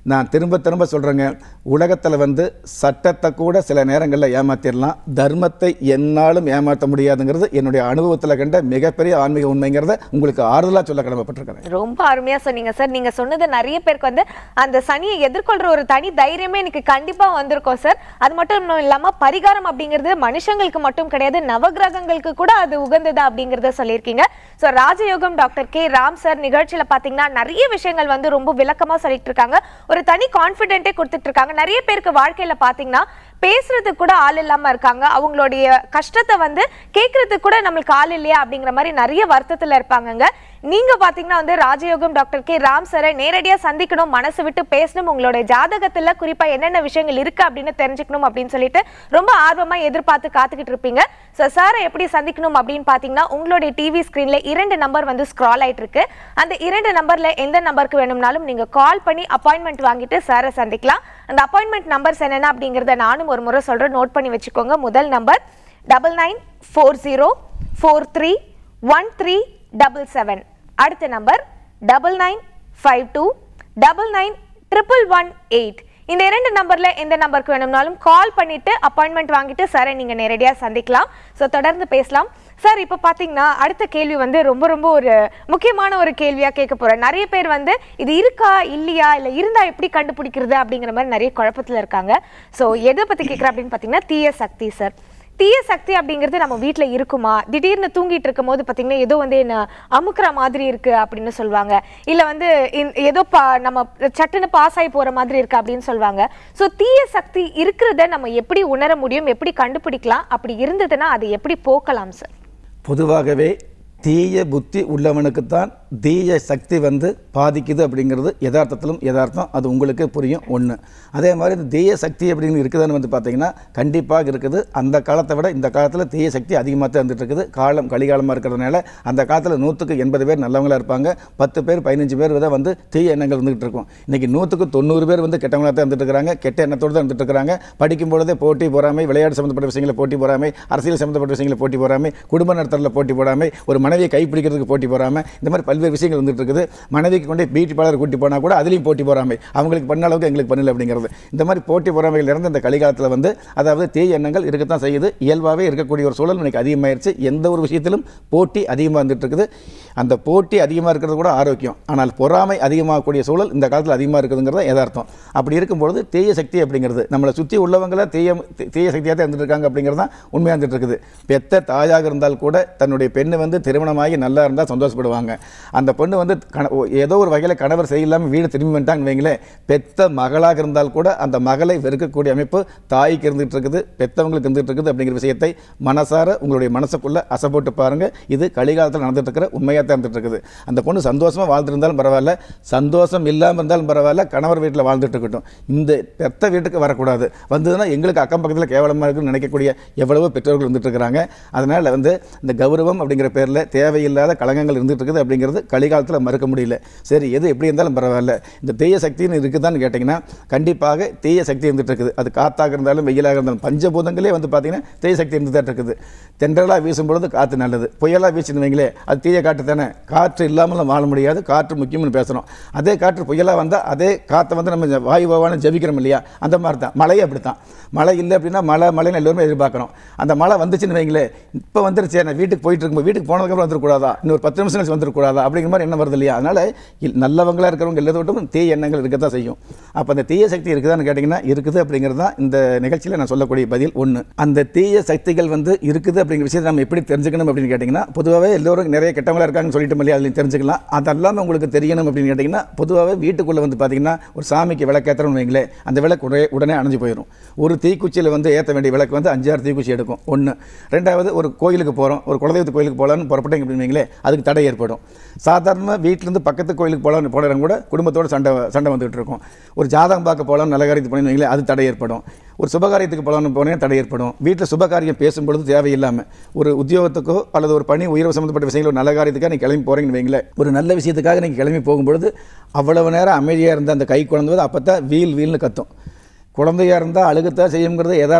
Speaker 2: நான் திரும்ப திரும்ப சொல்கிறேங்க உலகத்தில் வந்து சட்டத்தை கூட சில நேரங்களில் ஏமாத்திடலாம் தர்மத்தை என்னாலும் ஏமாற்ற முடியாதுங்கிறது என்னுடைய அனுபவத்தில் கண்ட மிகப்பெரிய ஆன்மீக உண்மைங்கிறத உங்களுக்கு ஆறுதலாக சொல்ல கடமைப்பட்டிருக்கிறேன்
Speaker 1: ரொம்ப அருமையா சொன்னீங்க சார் நீங்க சொன்னது நிறைய பேருக்கு வந்து அந்த சனியை எதிர்கொள்ற ஒரு தனி தைரியமே எனக்கு கண்டிப்பா வந்திருக்கும் சார் அது மட்டும் இல்லாம பரிகாரம் அப்படிங்கிறது மனுஷங்களுக்கு மட்டும் கிடையாது நவகிரகங்களுக்கு கூட அது உகந்தது அப்படிங்கறத சொல்லியிருக்கீங்க ஸோ ராஜயோகம் டாக்டர் கே ராம் சார் நிகழ்ச்சியில பாத்தீங்கன்னா நிறைய விஷயங்கள் வந்து ரொம்ப விளக்கமா சொல்லிட்டு இருக்காங்க ஒரு தனி கான்ஃபிடென்ட்டே கொடுத்துட்டு இருக்காங்க நிறைய பேருக்கு வாழ்க்கையில பாத்தீங்கன்னா பேசுறதுக்கு கூட ஆள் இல்லாம இருக்காங்க அவங்களுடைய கஷ்டத்தை வந்து கேட்கறதுக்கு கூட நம்மளுக்கு ஆள் இல்லையா அப்படிங்கிற மாதிரி நிறைய வருத்தத்துல இருப்பாங்கங்க நீங்க பாத்தீங்கன்னா வந்து ராஜயோகம் டாக்டர் கே ராம் சாரை நேரடியா சந்திக்கணும் மனசு விட்டு பேசணும் உங்களுடைய ஜாதகத்துல குறிப்பா என்னென்ன விஷயங்கள் இருக்கு அப்படின்னு தெரிஞ்சுக்கணும் அப்படின்னு சொல்லிட்டு ரொம்ப ஆர்வமா எதிர்பார்த்து காத்துக்கிட்டு இருப்பீங்க ஸோ சாரை எப்படி சந்திக்கணும் அப்படின்னு பாத்தீங்கன்னா உங்களுடைய டிவி ஸ்கிரீன்ல இரண்டு நம்பர் வந்து ஸ்க்ரால் ஆயிட்டு இருக்கு அந்த இரண்டு நம்பர்ல எந்த நம்பருக்கு வேணும்னாலும் நீங்க கால் பண்ணி அப்பாயின்மெண்ட் வாங்கிட்டு சாரை சந்திக்கலாம் அந்த அப்பாயின்மெண்ட் நம்பர்ஸ் என்னென்ன அப்படிங்கறத நானும் ஒரு முறை சொல்றேன் நோட் பண்ணி வச்சுக்கோங்க முதல் number double nine four zero four three one three double seven அடுத்த number double nine five two double nine triple one eight இந்த இரண்டு நம்பர்ல எந்த நம்பருக்கு வேணும்னாலும் கால் பண்ணிட்டு அப்பாயின்மெண்ட் வாங்கிட்டு சாரை நீங்க நேரடியா சந்திக்கலாம் ஸோ தொடர்ந்து பேசலாம் சார் இப்போ பார்த்தீங்கன்னா அடுத்த கேள்வி வந்து ரொம்ப ரொம்ப ஒரு முக்கியமான ஒரு கேள்வியா கேட்க போறேன் நிறைய பேர் வந்து இது இருக்கா இல்லையா இல்லை இருந்தா எப்படி கண்டுபிடிக்கிறது அப்படிங்கிற மாதிரி நிறைய குழப்பத்துல இருக்காங்க ஸோ எதை பத்தி கேட்குறேன் அப்படின்னு பார்த்தீங்கன்னா தீய சக்தி சார் தீய சக்தி அப்படிங்கிறது நம்ம வீட்ல இருக்குமா திடீர்னு தூங்கிட்டு இருக்கும் போது பார்த்தீங்கன்னா ஏதோ வந்து என்ன அமுக்குற மாதிரி இருக்கு அப்படின்னு சொல்லுவாங்க இல்ல வந்து இந்த- ஏதோ பா நம்ம சட்டுன்னு பாஸ் ஆகி போற மாதிரி இருக்கு அப்படின்னு சொல்லுவாங்க ஸோ தீய சக்தி இருக்கிறத நம்ம எப்படி உணர முடியும் எப்படி கண்டுபிடிக்கலாம் அப்படி இருந்ததுன்னா அதை எப்படி போக்கலாம் சார்
Speaker 2: பொதுவாகவே தீய புத்தி உள்ளவனுக்குத்தான் தீய சக்தி வந்து பாதிக்குது அப்படிங்கிறது யதார்த்தத்திலும் யதார்த்தம் அது உங்களுக்கு புரியும் ஒன்று அதே மாதிரி இந்த தீய சக்தி அப்படின்னு இருக்குதுன்னு வந்து பார்த்தீங்கன்னா கண்டிப்பாக இருக்குது அந்த காலத்தை விட இந்த காலத்தில் தீய சக்தி அதிகமாக தான் இருந்துட்டு இருக்குது காலம் கலிகாலமாக இருக்கிறதுனால அந்த காலத்தில் நூற்றுக்கு எண்பது பேர் நல்லவங்களா இருப்பாங்க பத்து பேர் பதினஞ்சு பேர் தான் வந்து தீய எண்ணங்கள் இருந்துகிட்டு இருக்கும் இன்னைக்கு நூற்றுக்கு தொண்ணூறு பேர் வந்து கெட்டவங்களா தான் இருந்துட்டு இருக்கிறாங்க கெட்ட எண்ணத்தோடு தான் இருந்துட்டு இருக்கிறாங்க படிக்கும் பொழுதே போட்டி போறாமை விளையாட்டு சம்மந்தப்பட்ட விஷயங்களை போட்டி போறாமை அரசியல் சம்மந்தப்பட்ட விஷயங்களை போட்டி போறாமை குடும்ப நடத்தலில் போட்டி போடாமை ஒரு மனைவியை கைப்பிடிக்கிறதுக்கு போட்டி போறாம இந்த மாதிரி பல்வேறு விஷயங்கள் வந்துட்டு இருக்குது மனைவிக்கு கொண்டு பியூட்டி பார்லர் கூட்டி போனால் கூட அதுலேயும் போட்டி போறாமை அவங்களுக்கு பண்ண அளவுக்கு எங்களுக்கு பண்ணல அப்படிங்கிறது இந்த மாதிரி போட்டி பொறாமைகள் இறந்த இந்த கலிகாலத்தில் வந்து அதாவது தீய எண்ணங்கள் இருக்கத்தான் செய்யுது இயல்பாகவே இருக்கக்கூடிய ஒரு சூழல் இன்னைக்கு அதிகமாயிருச்சு எந்த ஒரு விஷயத்திலும் போட்டி அதிகமாக வந்துட்டு இருக்குது அந்த போட்டி அதிகமாக இருக்கிறது கூட ஆரோக்கியம் ஆனால் பொறாமை அதிகமாகக்கூடிய சூழல் இந்த காலத்தில் அதிகமாக இருக்குதுங்கிறத யதார்த்தம் அப்படி இருக்கும்பொழுது தீய சக்தி அப்படிங்கிறது நம்மளை சுற்றி உள்ளவங்கள தீய தீய சக்தியாக தான் இருந்துட்டு இருக்காங்க அப்படிங்கிறது தான் உண்மையாக இருந்துட்டு இருக்குது பெத்த தாயாக இருந்தால் கூட தன்னுடைய பெண்ணு வந்து திருமணமாகி நல்லா இருந்தால் சந்தோஷப்படுவாங்க அந்த பொண்ணு வந்து கண ஓ- ஏதோ ஒரு வகையில் கணவர் செய்யலாமல் வீடு திரும்பி வந்துட்டாங்கன்னு வைங்களேன் பெத்த மகளாக இருந்தால் கூட அந்த மகளை வெறுக்கக்கூடிய அமைப்பு தாய்க்கு இருந்துகிட்டு இருக்குது பெத்தவங்களுக்கு இருந்துகிட்டு இருக்குது அப்படிங்கிற விஷயத்தை மனசார உங்களுடைய மனசுக்குள்ள அசை போட்டு பாருங்க இது கலிகாலத்தில் நடந்துட்டு இருக்கிற உண்மையாக தான் இருந்துட்டு இருக்குது அந்த பொண்ணு சந்தோஷமாக வாழ்ந்துருந்தாலும் பரவாயில்ல சந்தோஷம் இல்லாமல் இருந்தாலும் பரவாயில்ல கணவர் வீட்டில் வாழ்ந்துட்டு இருக்கட்டும் இந்த பெத்த வீட்டுக்கு வரக்கூடாது வந்ததுன்னா எங்களுக்கு அக்கம் பக்கத்தில் கேவலமாக இருக்குன்னு நினைக்கக்கூடிய எவ்வளவோ பெற்றோர்கள் வந்துட்டு இருக்கிறாங்க அதனால் வந்து இந்த கௌரவம் அப்படிங்கிற பேரில் தேவையில்லாத களங்கங்கள் இருந்துட்டு இருக்குது அப்படிங்கிறது கலிகாலத்தில் மறுக்க முடியல சரி எது எப்படி இருந்தாலும் பரவாயில்ல இந்த தீய சக்தின்னு இருக்குதான்னு கேட்டிங்கன்னா கண்டிப்பாக தீய சக்தி இருந்துட்டு இருக்குது அது காத்தாக இருந்தாலும் வெயிலாக இருந்தாலும் பஞ்சபூதங்களே வந்து பார்த்தீங்கன்னா தீய சக்தி இருந்துட்டு தான் இருக்குது தென்றலாக வீசும் பொழுது காற்று நல்லது புயலாக வீசுன்னு வைங்களே அது தீய காற்று தானே காற்று இல்லாமலும் வாழ முடியாது காற்று முக்கியம்னு பேசுகிறோம் அதே காற்று புயலாக வந்தால் அதே காற்றை வந்து நம்ம ஜ- வாயு பகவானை ஜபிக்கிறோம் இல்லையா அந்த மாதிரி தான் மழையும் அப்படி தான் மழை இல்லை அப்படின்னா மழை மழைன்னு எல்லோருமே எதிர்பார்க்குறோம் அந்த மழை வந்துச்சுன்னு வைங்களே இப்போ வந்துருச்சே நான் வீட்டுக்கு போயிட்டு இருக்கும்போது வீட்டுக்கு போனதுக்கப்புறம் வந்துடக்கூடாதா இன்னொரு பத்து நிமிஷம் கழிச்சு வந்துடக்கூடாதா அப்படிங்கிற மாதிரி எண்ணம் வருது இல்லையா அதனால் நல்லவங்களா இருக்கிறவங்க எல்லாத்தோட்டும் தீய எண்ணங்கள் இருக்கத்தான் செய்யும் அப்போ அந்த தீய சக்தி இருக்குதான்னு கேட்டிங்கன்னா இருக்குது அப்படிங்கிறது தான் இந்த நிகழ்ச்சியில் நான் சொல்லக்கூடிய பதில் ஒன்று அந்த தீய சக்திகள் வந்து இருக்குது அப்படிங்கிற விஷயத்தை நம்ம எப்படி தெரிஞ்சுக்கணும் அப்படின்னு கேட்டிங்கன்னா பொதுவாகவே எல்லோரும் நிறைய கெட்டவங்களா இருக்காங்கன்னு சொல்லிட்டு இல்லையா அதுலையும் தெரிஞ்சுக்கலாம் அதெல்லாமல் உங்களுக்கு தெரியணும் அப்படின்னு கேட்டிங்கன்னா பொதுவாகவே வீட்டுக்குள்ளே வந்து பார்த்தீங்கன்னா ஒரு சாமிக்கு விளக்கேற்றுறோம்னு வைங்களேன் அந்த விளக்கு உடனே உடனே அணைஞ்சு போயிடும் ஒரு தீக்குச்சியில் வந்து ஏற்ற வேண்டிய விளக்கு வந்து அஞ்சாறு தீக்குச்சி எடுக்கும் ஒன்று ரெண்டாவது ஒரு கோயிலுக்கு போகிறோம் ஒரு குலதெய்வத்து கோயிலுக்கு போகலான்னு புறப்பட்டீங்க அப்படின்னு வைங்களேன் அதுக்கு தடை ஏற்படும் சாதாரணமாக வீட்டிலேருந்து பக்கத்து கோயிலுக்கு போகலான்னு போனவங்க கூட குடும்பத்தோட சண்டை சண்டை வந்துகிட்டு இருக்கும் ஒரு ஜாதகம் பார்க்க போகலாம் நல்ல காரியத்துக்கு போனீங்கன்னு வைங்களேன் அது தடை ஏற்படும் ஒரு சுபகாரியத்துக்கு போகலான்னு போனேன் தடை ஏற்படும் வீட்டில் சுபகாரியம் பேசும்பொழுது தேவையில்லாமல் ஒரு உத்தியோகத்துக்கோ அல்லது ஒரு பணி உயர்வு சம்மந்தப்பட்ட விஷயங்கள் ஒரு நல்ல காரியத்துக்காக நீங்கள் கிளம்பி போகிறீங்கன்னு வைங்களேன் ஒரு நல்ல விஷயத்துக்காக நீங்கள் கிளம்பி போகும்பொழுது அவ்வளவு நேரம் அமைதியாக இருந்த அந்த கை குழந்தை அப்போ தான் வீல் வீல்னு கத்தும் குழந்தையாக இருந்தால் அழுகத்தான் செய்யுங்கிறது யதார்த்தம்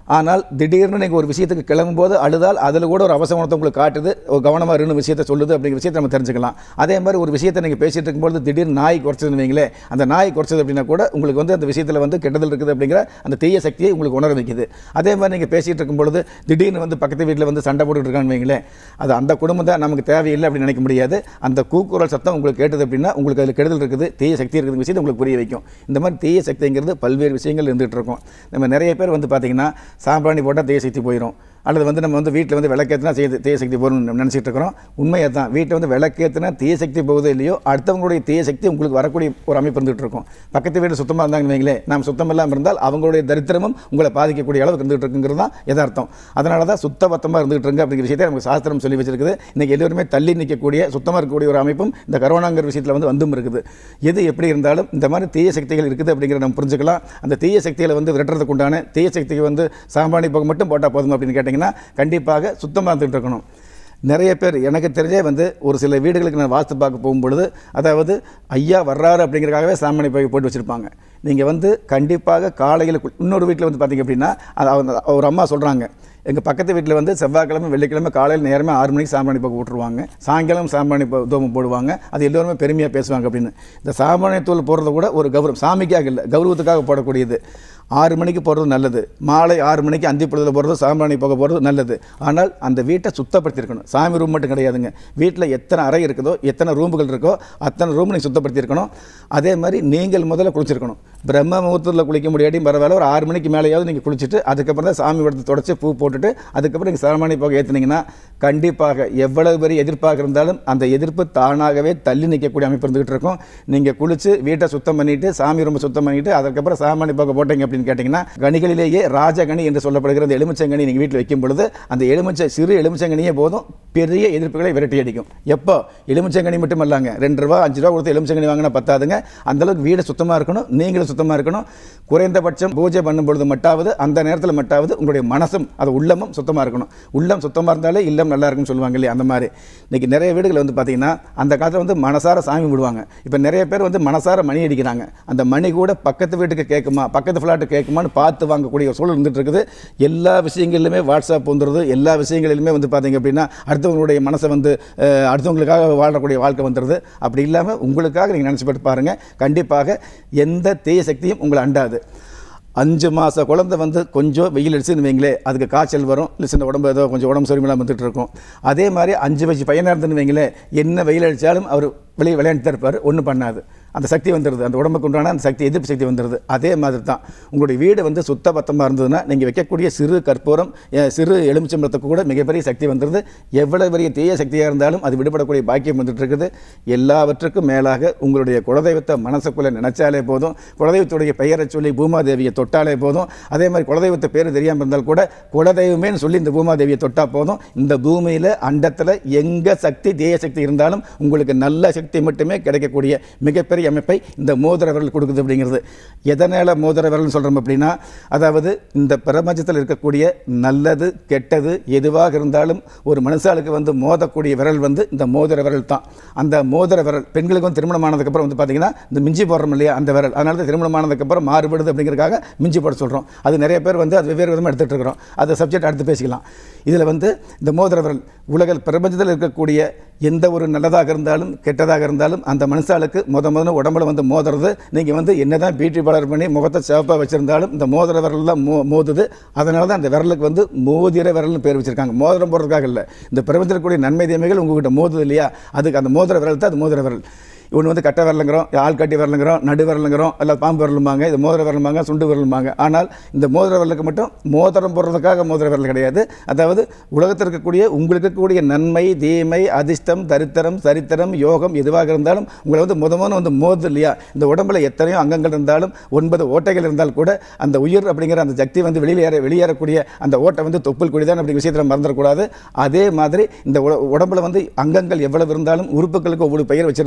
Speaker 2: ஆனால் திடீர்னு நீங்கள் ஒரு விஷயத்துக்கு கிளம்பும்போது அழுதால் அதில் கூட ஒரு அவசரத்தை உங்களுக்கு காட்டுது ஒரு கவனமாக இருந்து விஷயத்தை சொல்லுது அப்படிங்கிற விஷயத்தை நம்ம தெரிஞ்சுக்கலாம் அதே மாதிரி ஒரு விஷயத்தை நீங்கள் பேசிட்டு இருக்கும்போது திடீர்னு நாய் குறைச்சதுன்னு வைங்களேன் அந்த நாய் குறைச்சது அப்படின்னா கூட உங்களுக்கு வந்து அந்த விஷயத்தில் வந்து கெட்டதல் இருக்குது அப்படிங்கிற அந்த தீய சக்தியை உங்களுக்கு உணர வைக்குது அதே மாதிரி நீங்கள் பேசிகிட்டு இருக்கும்பொழுது திடீர்னு வந்து பக்கத்து வீட்டில் வந்து சண்டை போட்டுட்டு இருக்கான்னு வைங்களேன் அது அந்த குடும்பம் தான் நமக்கு தேவையில்லை அப்படின்னு நினைக்க முடியாது அந்த கூக்குரல் சத்தம் உங்களுக்கு கேட்டது அப்படின்னா உங்களுக்கு அதில் கெடுதல் இருக்குது தீய சக்தி இருக்குது விஷயத்தை உங்களுக்கு புரிய வைக்கும் இந்த மாதிரி தீய சக்திங்கிறது பல்வேறு விஷயங்கள் இருந்துகிட்டு இருக்கும் நம்ம நிறைய பேர் வந்து பார்த்தீங்கன்னா சாம்பிராணி போட்டால் தீய சக்தி போயிடும் அல்லது வந்து நம்ம வந்து வீட்டில் வந்து விளக்கேற்றினா தீய தீய சக்தி போகணும்னு நினச்சிட்டு இருக்கிறோம் உண்மையை தான் வீட்டில் வந்து விளக்கேற்றினா தீய சக்தி போகுதோ இல்லையோ அடுத்தவங்களுடைய தீய சக்தி உங்களுக்கு வரக்கூடிய ஒரு அமைப்பு இருந்துகிட்டு இருக்கும் பக்கத்து வீடு சுத்தமாக இருந்தாங்கன்னு வைங்களேன் நாம் சுத்தம் இல்லாமல் இருந்தால் அவங்களுடைய தரித்திரமும் உங்களை பாதிக்கக்கூடிய அளவுக்கு இருந்துகிட்டு இருக்குங்கிறது தான் யதார்த்தம் அதனால தான் சுத்தபத்தமாக இருந்துகிட்டு இருங்க அப்படிங்கிற விஷயத்தை நமக்கு சாஸ்திரம் சொல்லி வச்சிருக்குது இன்றைக்கி எல்லோருமே தள்ளி நிற்கக்கூடிய சுத்தமாக இருக்கக்கூடிய ஒரு அமைப்பும் இந்த கரோனாங்கிற விஷயத்தில் வந்து வந்தும் இருக்குது எது எப்படி இருந்தாலும் இந்த மாதிரி தீய சக்திகள் இருக்குது அப்படிங்கிறத நம்ம புரிஞ்சுக்கலாம் அந்த தீய சக்திகளை வந்து விரட்டுறதுக்கு உண்டான தீய சக்திக்கு வந்து சாம்பாணி போக மட்டும் போட்டால் போதும் அப்படின்னு கேட்டிங்கன்னா கண்டிப்பாக சுத்தமாக இருந்துகிட்டு இருக்கணும் நிறைய பேர் எனக்கு தெரிஞ்சே வந்து ஒரு சில வீடுகளுக்கு நான் வாஸ்து பார்க்க போகும்பொழுது அதாவது ஐயா வர்றாரு அப்படிங்கிறக்காகவே சாமானி போய் போட்டு வச்சுருப்பாங்க நீங்கள் வந்து கண்டிப்பாக காலையில் கு- இன்னொரு வீட்டில் வந்து பார்த்தீங்க அப்படின்னா அது அவங்க- ஒரு அம்மா சொல்கிறாங்க எங்கள் பக்கத்து வீட்டில் வந்து செவ்வாய்க்கிழமை வெள்ளிக்கிழமை காலையில் நேரமே ஆறு மணிக்கு சாம்பிராணி போக்கு விட்டுருவாங்க சாயங்காலம் சாம்பிராணி போ- தூபம் போடுவாங்க அது எல்லோருமே பெருமையாக பேசுவாங்க அப்படின்னு இந்த சாம்பிராணி தூள் போடுறது கூட ஒரு கௌரவம் சாமிக்காக இல்லை கௌரவத்துக்காக போடக்கூடியது ஆறு மணிக்கு போடுறது நல்லது மாலை ஆறு மணிக்கு அந்தி பொழுதுல போடுறது சாம்பிராணி போக போகிறது நல்லது ஆனால் அந்த வீட்டை சுத்தப்படுத்தியிருக்கணும் சாமி ரூம் மட்டும் கிடையாதுங்க வீட்டில் எத்தனை அறை இருக்குதோ எத்தனை ரூமுகள் இருக்கோ அத்தனை ரூம் நீங்கள் சுத்தப்படுத்தியிருக்கணும் அதே மாதிரி நீங்கள் முதல்ல குளிச்சிருக்கணும் பிரம்ம முகூர்த்தத்தில் குளிக்க முடியாட்டி பரவாயில்ல ஒரு ஆறு மணிக்கு மேலேயாவது நீங்கள் குளிச்சுட்டு அதுக்கப்புறம் தான் சாமி விடத்தை தொடச்சி பூ போட்டுட்டு அதுக்கப்புறம் நீங்கள் சாமானி போக ஏற்றுனீங்கன்னா கண்டிப்பாக எவ்வளவு பெரிய எதிர்ப்பாக இருந்தாலும் அந்த எதிர்ப்பு தானாகவே தள்ளி நிற்கக்கூடிய அமைப்பு இருந்துகிட்டு இருக்கும் நீங்கள் குளிச்சு வீட்டை சுத்தம் பண்ணிட்டு சாமி ரூம் சுத்தம் பண்ணிட்டு அதுக்கப்புறம் சாமானி போக போட்டீங்க அப்படின்னு கேட்டிங்கன்னா கனிகளிலேயே ராஜகனி என்று சொல்லப்படுகிற அந்த எலுமிச்சங்கனி நீங்கள் வீட்டில் வைக்கும் பொழுது அந்த எலுமிச்சை சிறு எலுமிச்சங்கனியே போதும் பெரிய எதிர்ப்புகளை விரட்டி அடிக்கும் எப்போ எலுமிச்சங்கனி மட்டும் இல்லாங்க ரெண்டு ரூபா அஞ்சு ரூபா கொடுத்து எலுமிச்சங்கனி வாங்கினா பத்தாதுங்க அந்த அளவுக்கு வீடு சுத்தமாக இருக்கணும் நீங்களும் சுத்தமாக இருக்கணும் குறைந்தபட்சம் பூஜை பண்ணும் பொழுது மட்டாவது அந்த நேரத்தில் மட்டாவது உங்களுடைய மனசும் அது உள்ளமும் சுத்தமாக இருக்கணும் உள்ளம் சுத்தமாக இருந்தாலே இல்லம் நல்லா இருக்கும்னு சொல்லுவாங்க இல்லையா அந்த மாதிரி இன்னைக்கு நிறைய வீடுகள் வந்து பார்த்தீங்கன்னா அந்த காலத்தில் வந்து மனசார சாமி விடுவாங்க இப்போ நிறைய பேர் வந்து மனசார மணி அடிக்கிறாங்க அந்த மணி கூட பக்கத்து வீட்டுக்கு கேட்குமா பக்கத்து ஃப்ளாட்டு கேட்குமான்னு பார்த்து வாங்கக்கூடிய ஒரு சூழல் இருந்துட்டு இருக்குது எல்லா விஷயங்களிலுமே வாட்ஸ்அப் வந்துடுது எல்லா விஷயங்களிலுமே வந்து பார்த்தீங்க அப்படின்னா அடுத்தவங்களுடைய மனசை வந்து அஹ், அடுத்தவங்களுக்காக வாழக்கூடிய வாழ்க்கை வந்துடுது அப்படி இல்லாமல் உங்களுக்காக நீங்கள் நினச்சி பார்த்து பாருங்கள் கண்டிப்பாக எந்த தீய சக்தியும் உங்களை அண்டாது அஞ்சு மாத குழந்தை வந்து கொஞ்சம் வெயில் அடிச்சுன்னு வைங்களே அதுக்கு காய்ச்சல் வரும் இல்லை சின்ன உடம்பு ஏதோ கொஞ்சம் உடம்பு சரியில்லாமல் வந்துட்டு இருக்கும் அதே மாதிரி அஞ்சு வயசு பையனாக இருந்துன்னு வைங்களே என்ன வெயில் அடித்தாலும் அவர் வெளியே விளையாண்டுட்டு இருப்பார் ஒன்றும் பண்ணாது அந்த சக்தி வந்துடுது அந்த உடம்புக்கு உண்டான அந்த சக்தி எதிர்ப்பு சக்தி வந்துடுது அதே மாதிரி தான் உங்களுடைய வீடு வந்து சுத்த பத்தமாக இருந்ததுன்னா நீங்கள் வைக்கக்கூடிய சிறு கற்பூரம் அஹ், சிறு எலுமிச்சம்பழத்துக்கு கூட மிகப்பெரிய சக்தி வந்துடுது எவ்வளவு பெரிய தீய சக்தியாக இருந்தாலும் அது விடுபடக்கூடிய பாக்கியம் வந்துட்டு இருக்குது எல்லாவற்றுக்கும் மேலாக உங்களுடைய குலதெய்வத்தை மனசுக்குள்ளே நினைச்சாலே போதும் குலதெய்வத்துடைய பெயரை சொல்லி பூமாதேவியை தொட்டாலே போதும் அதே மாதிரி குலதெய்வத்தை பேர் தெரியாமல் இருந்தால் கூட குலதெய்வமேன்னு சொல்லி இந்த பூமாதேவியை தொட்டா போதும் இந்த பூமியில் அண்டத்தில் எங்கே சக்தி தேய சக்தி இருந்தாலும் உங்களுக்கு நல்ல சக்தி மட்டுமே கிடைக்கக்கூடிய மிகப்பெரிய அமைப்பை இந்த மோதிர விரல் கொடுக்குது அப்படிங்கிறது எதனால் மோதிர விரல்னு சொல்கிறோம் அப்படின்னா அதாவது இந்த பிரபஞ்சத்தில் இருக்கக்கூடிய நல்லது கெட்டது எதுவாக இருந்தாலும் ஒரு மனுஷாளுக்கு வந்து மோதக்கூடிய விரல் வந்து இந்த மோதிர விரல் தான் அந்த மோதிர விரல் பெண்களுக்கு வந்து திருமணம் ஆனதுக்கப்புறம் வந்து பார்த்தீங்கன்னா இந்த மிஞ்சி போடுறோம் இல்லையா அந்த விரல் அதனால தான் திருமணம் ஆனதுக்கப்புறம் மாறுபடுது அப்படிங்கிறதுக்காக மிஞ்சி போட சொல்கிறோம் அது நிறைய பேர் வந்து அது வெவ்வேறு விதமாக எடுத்துகிட்டு இருக்கிறோம் அந்த சப்ஜெக்ட் அடுத்து பேசிக்கலாம் இதில் வந்து இந்த மோதிர விரல் உலக பிரபஞ்சத்தில் இருக்கக்கூடிய எந்த ஒரு நல்லதாக இருந்தாலும் கெட்டதாக இருந்தாலும் அந்த மனுஷாளுக்கு முத முதல்ல உடம்புல வந்து மோதுறது நீங்கள் வந்து என்னதான் பியூட்டி பார்லர் பண்ணி முகத்தை சிவப்பாக வச்சுருந்தாலும் இந்த மோதிர விரல் தான் மோ மோதுது அதனால தான் அந்த விரலுக்கு வந்து மோதிர விரல்னு பேர் வச்சிருக்காங்க மோதிரம் போடுறதுக்காக இல்லை இந்த பிரபஞ்சத்தில் கூடிய நன்மை தீமைகள் உங்ககிட்ட மோதுது இல்லையா அதுக்கு அந்த மோதிர விரல் தான் அது மோதிர விரல் இவன் வந்து கட்டை விரலுங்கிறோம் ஆள் கட்டி விரலுங்கிறோம் நடு விரலுங்கிறோம் இல்லை பாம்பு விரலுமாங்க இது மோதிர விரலுமாங்க சுண்டு விரலுமாங்க ஆனால் இந்த மோதிர விரலுக்கு மட்டும் மோதிரம் போடுறதுக்காக மோதிர விரல் கிடையாது அதாவது உலகத்தில் இருக்கக்கூடிய உங்களுக்கு இருக்கக்கூடிய நன்மை தீமை அதிர்ஷ்டம் தரித்திரம் சரித்திரம் யோகம் எதுவாக இருந்தாலும் உங்களை வந்து முத முதல்ல வந்து மோது இல்லையா இந்த உடம்புல எத்தனையோ அங்கங்கள் இருந்தாலும் ஒன்பது ஓட்டைகள் இருந்தால் கூட அந்த உயிர் அப்படிங்கிற அந்த சக்தி வந்து வெளியேற வெளியேறக்கூடிய அந்த ஓட்டை வந்து தொப்புள் குடிதான் அப்படிங்கிற விஷயத்தில் மறந்துடக்கூடாது அதே மாதிரி இந்த உட- உடம்புல வந்து அங்கங்கள் எவ்வளவு இருந்தாலும் உறுப்புகளுக்கு ஒவ்வொரு பெயர் வச்சிருந்தாலும்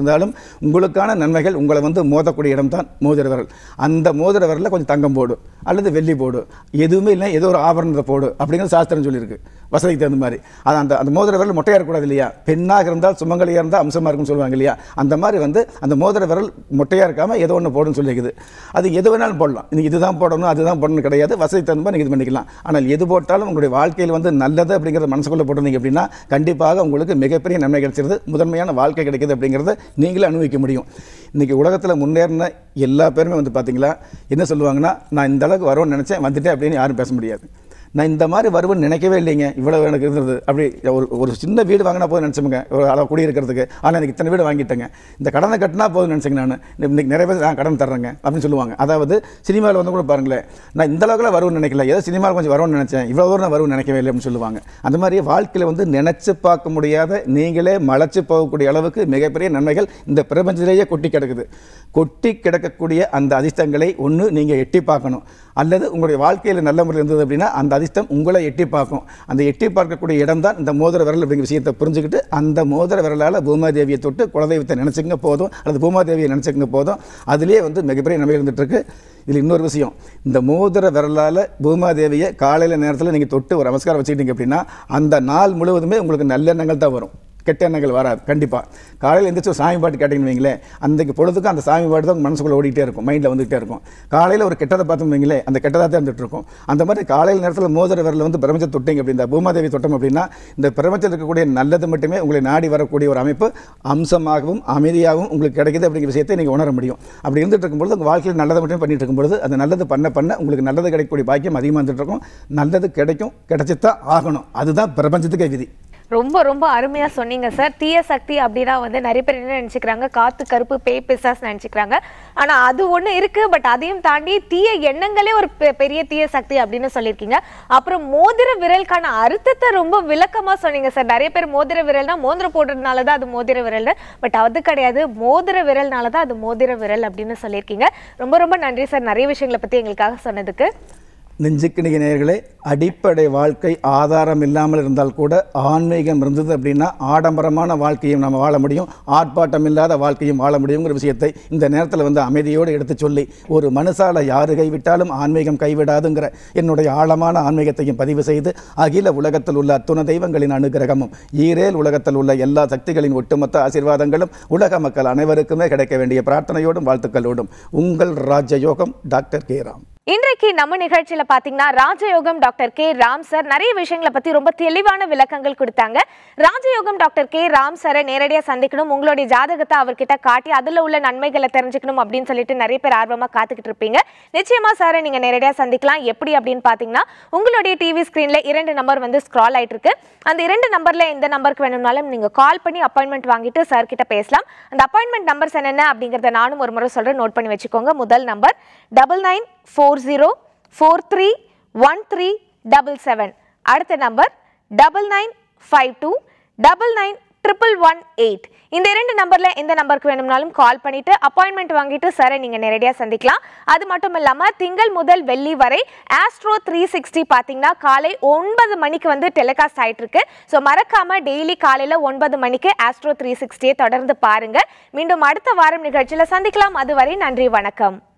Speaker 2: உங்களுக்கான நன்மைகள் உங்களை வந்து மோதக்கூடிய இடம் தான் மோதிர விரல் அந்த மோதிர விரலில் கொஞ்சம் தங்கம் போடு அல்லது வெள்ளி போடு எதுவுமே இல்லை ஏதோ ஒரு ஆபரணத்தை போடு அப்படிங்கிற சாஸ்திரம் சொல்லியிருக்கு வசதிக்கு தகுந்த மாதிரி அது அந்த அந்த மோதிர விரல் மொட்டையாக இருக்கக்கூடாது இல்லையா பெண்ணாக இருந்தால் சுமங்கலியாக இருந்தால் அம்சமாக இருக்கும்னு சொல்லுவாங்க இல்லையா அந்த மாதிரி வந்து அந்த மோதிர விரல் மொட்டையாக இருக்காமல் ஏதோ ஒன்று போடுன்னு சொல்லியிருக்குது அது எது வேணாலும் போடலாம் நீங்கள் இதுதான் போடணும் அதுதான் போடணும் கிடையாது வசதி தகுந்த மாதிரி நீங்கள் இது பண்ணிக்கலாம் ஆனால் எது போட்டாலும் உங்களுடைய வாழ்க்கையில் வந்து நல்லது அப்படிங்கிறத மனசுக்குள்ளே போட்டிருந்தீங்க அப்படின்னா கண்டிப்பாக உங்களுக்கு மிகப்பெரிய நன்மை கிடைச்சிருது முதன்மையான வாழ்க்கை கிடைக்குது அப்படிங்கிறத நீங்களே அனுபவிக்க முடியும் இன்றைக்கி உலகத்தில் முன்னேறின எல்லா பேருமே வந்து பார்த்தீங்களா என்ன சொல்லுவாங்கன்னா நான் இந்த அளவுக்கு வரும்னு நினச்சேன் வந்துட்டேன் அப்படின்னு யாரும் பேச முடியாது நான் இந்த மாதிரி வருவேன்னு நினைக்கவே இல்லைங்க இவ்வளவு எனக்கு இருந்தது அப்படி ஒரு ஒரு சின்ன வீடு வாங்கினா போதும் நினச்சோமுங்க ஒரு அளவு குடியிருக்கிறதுக்கு ஆனால் எனக்கு இத்தனை வீடு வாங்கிட்டேங்க இந்த கடனை கட்டினா போதும் நினச்சிங்க நான் இன்னைக்கு நிறைய பேர் நான் கடன் தர்றேங்க அப்படின்னு சொல்லுவாங்க அதாவது சினிமாவில் வந்து கூட பாருங்களேன் நான் இந்த அளவுக்குலாம் வருவேன்னு நினைக்கல ஏதோ சினிமாவில் கொஞ்சம் வரும்னு நினச்சேன் இவ்வளோ தூரம் நான் வருவேன்னு நினைக்கவே இல்லை அப்படின்னு சொல்லுவாங்க அந்த மாதிரி வாழ்க்கையில் வந்து நினச்சி பார்க்க முடியாத நீங்களே மலைச்சு போகக்கூடிய அளவுக்கு மிகப்பெரிய நன்மைகள் இந்த பிரபஞ்சத்திலேயே கொட்டி கிடக்குது கொட்டி கிடக்கக்கூடிய அந்த அதிர்ஷ்டங்களை ஒன்று நீங்கள் எட்டி பார்க்கணும் அல்லது உங்களுடைய வாழ்க்கையில் நல்ல முறையில் இருந்தது அப்படின்னா அந்த அதிர்ஷ்டம் உங்களை எட்டி பார்க்கும் அந்த எட்டி பார்க்கக்கூடிய இடம் தான் இந்த மோதிர விரல் அப்படிங்கிற விஷயத்தை புரிஞ்சுக்கிட்டு அந்த மோதிர விரலால் பூமாதேவியை தொட்டு குலதெய்வத்தை நினச்சிக்கங்க போதும் அல்லது பூமாதேவியை நினச்சிக்கங்க போதும் அதுலேயே வந்து மிகப்பெரிய நன்மை இருந்துட்டு இருக்கு இதில் இன்னொரு விஷயம் இந்த மோதிர விரலால் பூமாதேவியை காலையில் நேரத்தில் நீங்கள் தொட்டு ஒரு நமஸ்காரம் வச்சுக்கிட்டீங்க அப்படின்னா அந்த நாள் முழுவதுமே உங்களுக்கு நல்லெண்ணங்கள் தான் வரும் கெட்ட எண்ணங்கள் வராது கண்டிப்பாக காலையில் எந்திரிச்சு ஒரு சாமி பாட்டு கேட்டீங்கன்னு வைங்களேன் அன்றைக்கு பொழுதுக்கும் அந்த சாமி பாட்டு தான் உங்க மனசுக்குள்ளே ஓடிட்டே இருக்கும் மைண்டில் வந்துகிட்டே இருக்கும் காலையில் ஒரு கெட்டதை பார்த்தோம் வைங்களேன் அந்த கெட்டதாக தான் இருந்துட்டு இருக்கும் அந்த மாதிரி காலையில் நேரத்தில் மோதிர விரலில் வந்து பிரபஞ்ச தொட்டிங்க அப்படின்னா பூமாதேவி தொட்டம் அப்படின்னா இந்த பிரபஞ்சத்தில் இருக்கக்கூடிய நல்லது மட்டுமே உங்களை நாடி வரக்கூடிய ஒரு அமைப்பு அம்சமாகவும் அமைதியாகவும் உங்களுக்கு கிடைக்குது அப்படிங்கிற விஷயத்தை நீங்கள் உணர முடியும் அப்படி இருந்துட்டு இருக்கும்பொழுது உங்கள் வாழ்க்கையில் நல்லதை மட்டுமே பண்ணிட்டு இருக்கும்பொழுது அந்த நல்லது பண்ண பண்ண உங்களுக்கு நல்லது கிடைக்கக்கூடிய பாக்கியம் அதிகமாக இருந்துட்டு இருக்கும் நல்லது கிடைக்கும் கிடைச்சி தான் ஆகணும் அதுதான் பிரபஞ்சத்துக்கே விதி
Speaker 1: ரொம்ப ரொம்ப அருமையா சொன்னீங்க சார் தீய சக்தி அப்படின்னா வந்து நிறைய பேர் என்ன நினைச்சுக்கிறாங்க காத்து கருப்பு பேய் பிசாஸ் நினைச்சுக்கிறாங்க ஆனா அது ஒண்ணு இருக்கு பட் அதையும் தாண்டி தீய எண்ணங்களே ஒரு பெ- பெரிய தீய சக்தி அப்படின்னு சொல்லியிருக்கீங்க அப்புறம் மோதிர விரலுக்கான அர்த்தத்தை ரொம்ப விளக்கமா சொன்னீங்க சார் நிறைய பேர் மோதிர விரல்னா மோதிரம் போடுறதுனால தான் அது மோதிர விரல் பட் அது கிடையாது மோதிர விரல்னால தான் அது மோதிர விரல் அப்படின்னு சொல்லியிருக்கீங்க ரொம்ப ரொம்ப நன்றி சார் நிறைய விஷயங்களை பத்தி எங்களுக்காக சொன்னதுக்கு
Speaker 2: நெஞ்சுக்கிணிக நேயர்களே அடிப்படை வாழ்க்கை ஆதாரம் இல்லாமல் இருந்தால் கூட ஆன்மீகம் இருந்தது அப்படின்னா ஆடம்பரமான வாழ்க்கையும் நம்ம வாழ முடியும் ஆர்ப்பாட்டம் இல்லாத வாழ்க்கையும் வாழ முடியுங்கிற விஷயத்தை இந்த நேரத்தில் வந்து அமைதியோடு எடுத்து சொல்லி ஒரு மனுஷால யாரு கைவிட்டாலும் ஆன்மீகம் கைவிடாதுங்கிற என்னுடைய ஆழமான ஆன்மீகத்தையும் பதிவு செய்து அகில உலகத்தில் உள்ள அத்துண தெய்வங்களின் அனுகிரகமும் ஈரேல் உலகத்தில் உள்ள எல்லா சக்திகளின் ஒட்டுமொத்த ஆசீர்வாதங்களும் உலக மக்கள் அனைவருக்குமே கிடைக்க வேண்டிய பிரார்த்தனையோடும் வாழ்த்துக்களோடும் உங்கள் ராஜயோகம் டாக்டர் கே ராம்
Speaker 1: இன்றைக்கு நம்ம நிகழ்ச்சியில பாத்தீங்கன்னா ராஜயோகம் டாக்டர் கே ராம் சார் நிறைய விஷயங்களை பத்தி ரொம்ப தெளிவான விளக்கங்கள் கொடுத்தாங்க ராஜயோகம் டாக்டர் கே ராம் சாரை நேரடியா சந்திக்கணும் உங்களுடைய ஜாதகத்தை அவர்கிட்ட காட்டி அதுல உள்ள நன்மைகளை தெரிஞ்சுக்கணும் அப்படின்னு சொல்லிட்டு நிறைய பேர் ஆர்வமா காத்துக்கிட்டு இருப்பீங்க நிச்சயமா சாரை நீங்க நேரடியா சந்திக்கலாம் எப்படி அப்படின்னு பாத்தீங்கன்னா உங்களுடைய டிவி ஸ்கிரீன்ல இரண்டு நம்பர் வந்து ஸ்க்ரால் ஆயிட்டு இருக்கு அந்த இரண்டு நம்பர்ல எந்த நம்பருக்கு வேணும்னாலும் நீங்க கால் பண்ணி அப்பாயின்மெண்ட் வாங்கிட்டு சார் கிட்ட பேசலாம் அந்த அப்பாயின்மெண்ட் நம்பர்ஸ் என்னென்ன அப்படிங்கறத நானும் ஒரு முறை சொல்றேன் நோட் பண்ணி வச்சுக்கோங்க முதல் number double nine four zero four three one three double seven அடுத்த number double nine five two double nine triple one eight இந்த இரண்டு நம்பர்ல எந்த நம்பருக்கு வேணும்னாலும் கால் பண்ணிட்டு அப்பாயின்மெண்ட் வாங்கிட்டு சாரை நீங்க நேரடியாக சந்திக்கலாம் அது மட்டும் இல்லாம திங்கள் முதல் வெள்ளி வரை ஆஸ்ட்ரோ த்ரீ சிக்ஸ்டி பார்த்தீங்கன்னா காலை ஒன்பது மணிக்கு வந்து டெலிகாஸ்ட் ஆயிட்டு இருக்கு ஸோ மறக்காம டெய்லி காலையில ஒன்பது மணிக்கு ஆஸ்ட்ரோ த்ரீ சிக்ஸ்டியை தொடர்ந்து பாருங்க மீண்டும் அடுத்த வாரம் நிகழ்ச்சியில சந்திக்கலாம் அதுவரை நன்றி வணக்கம்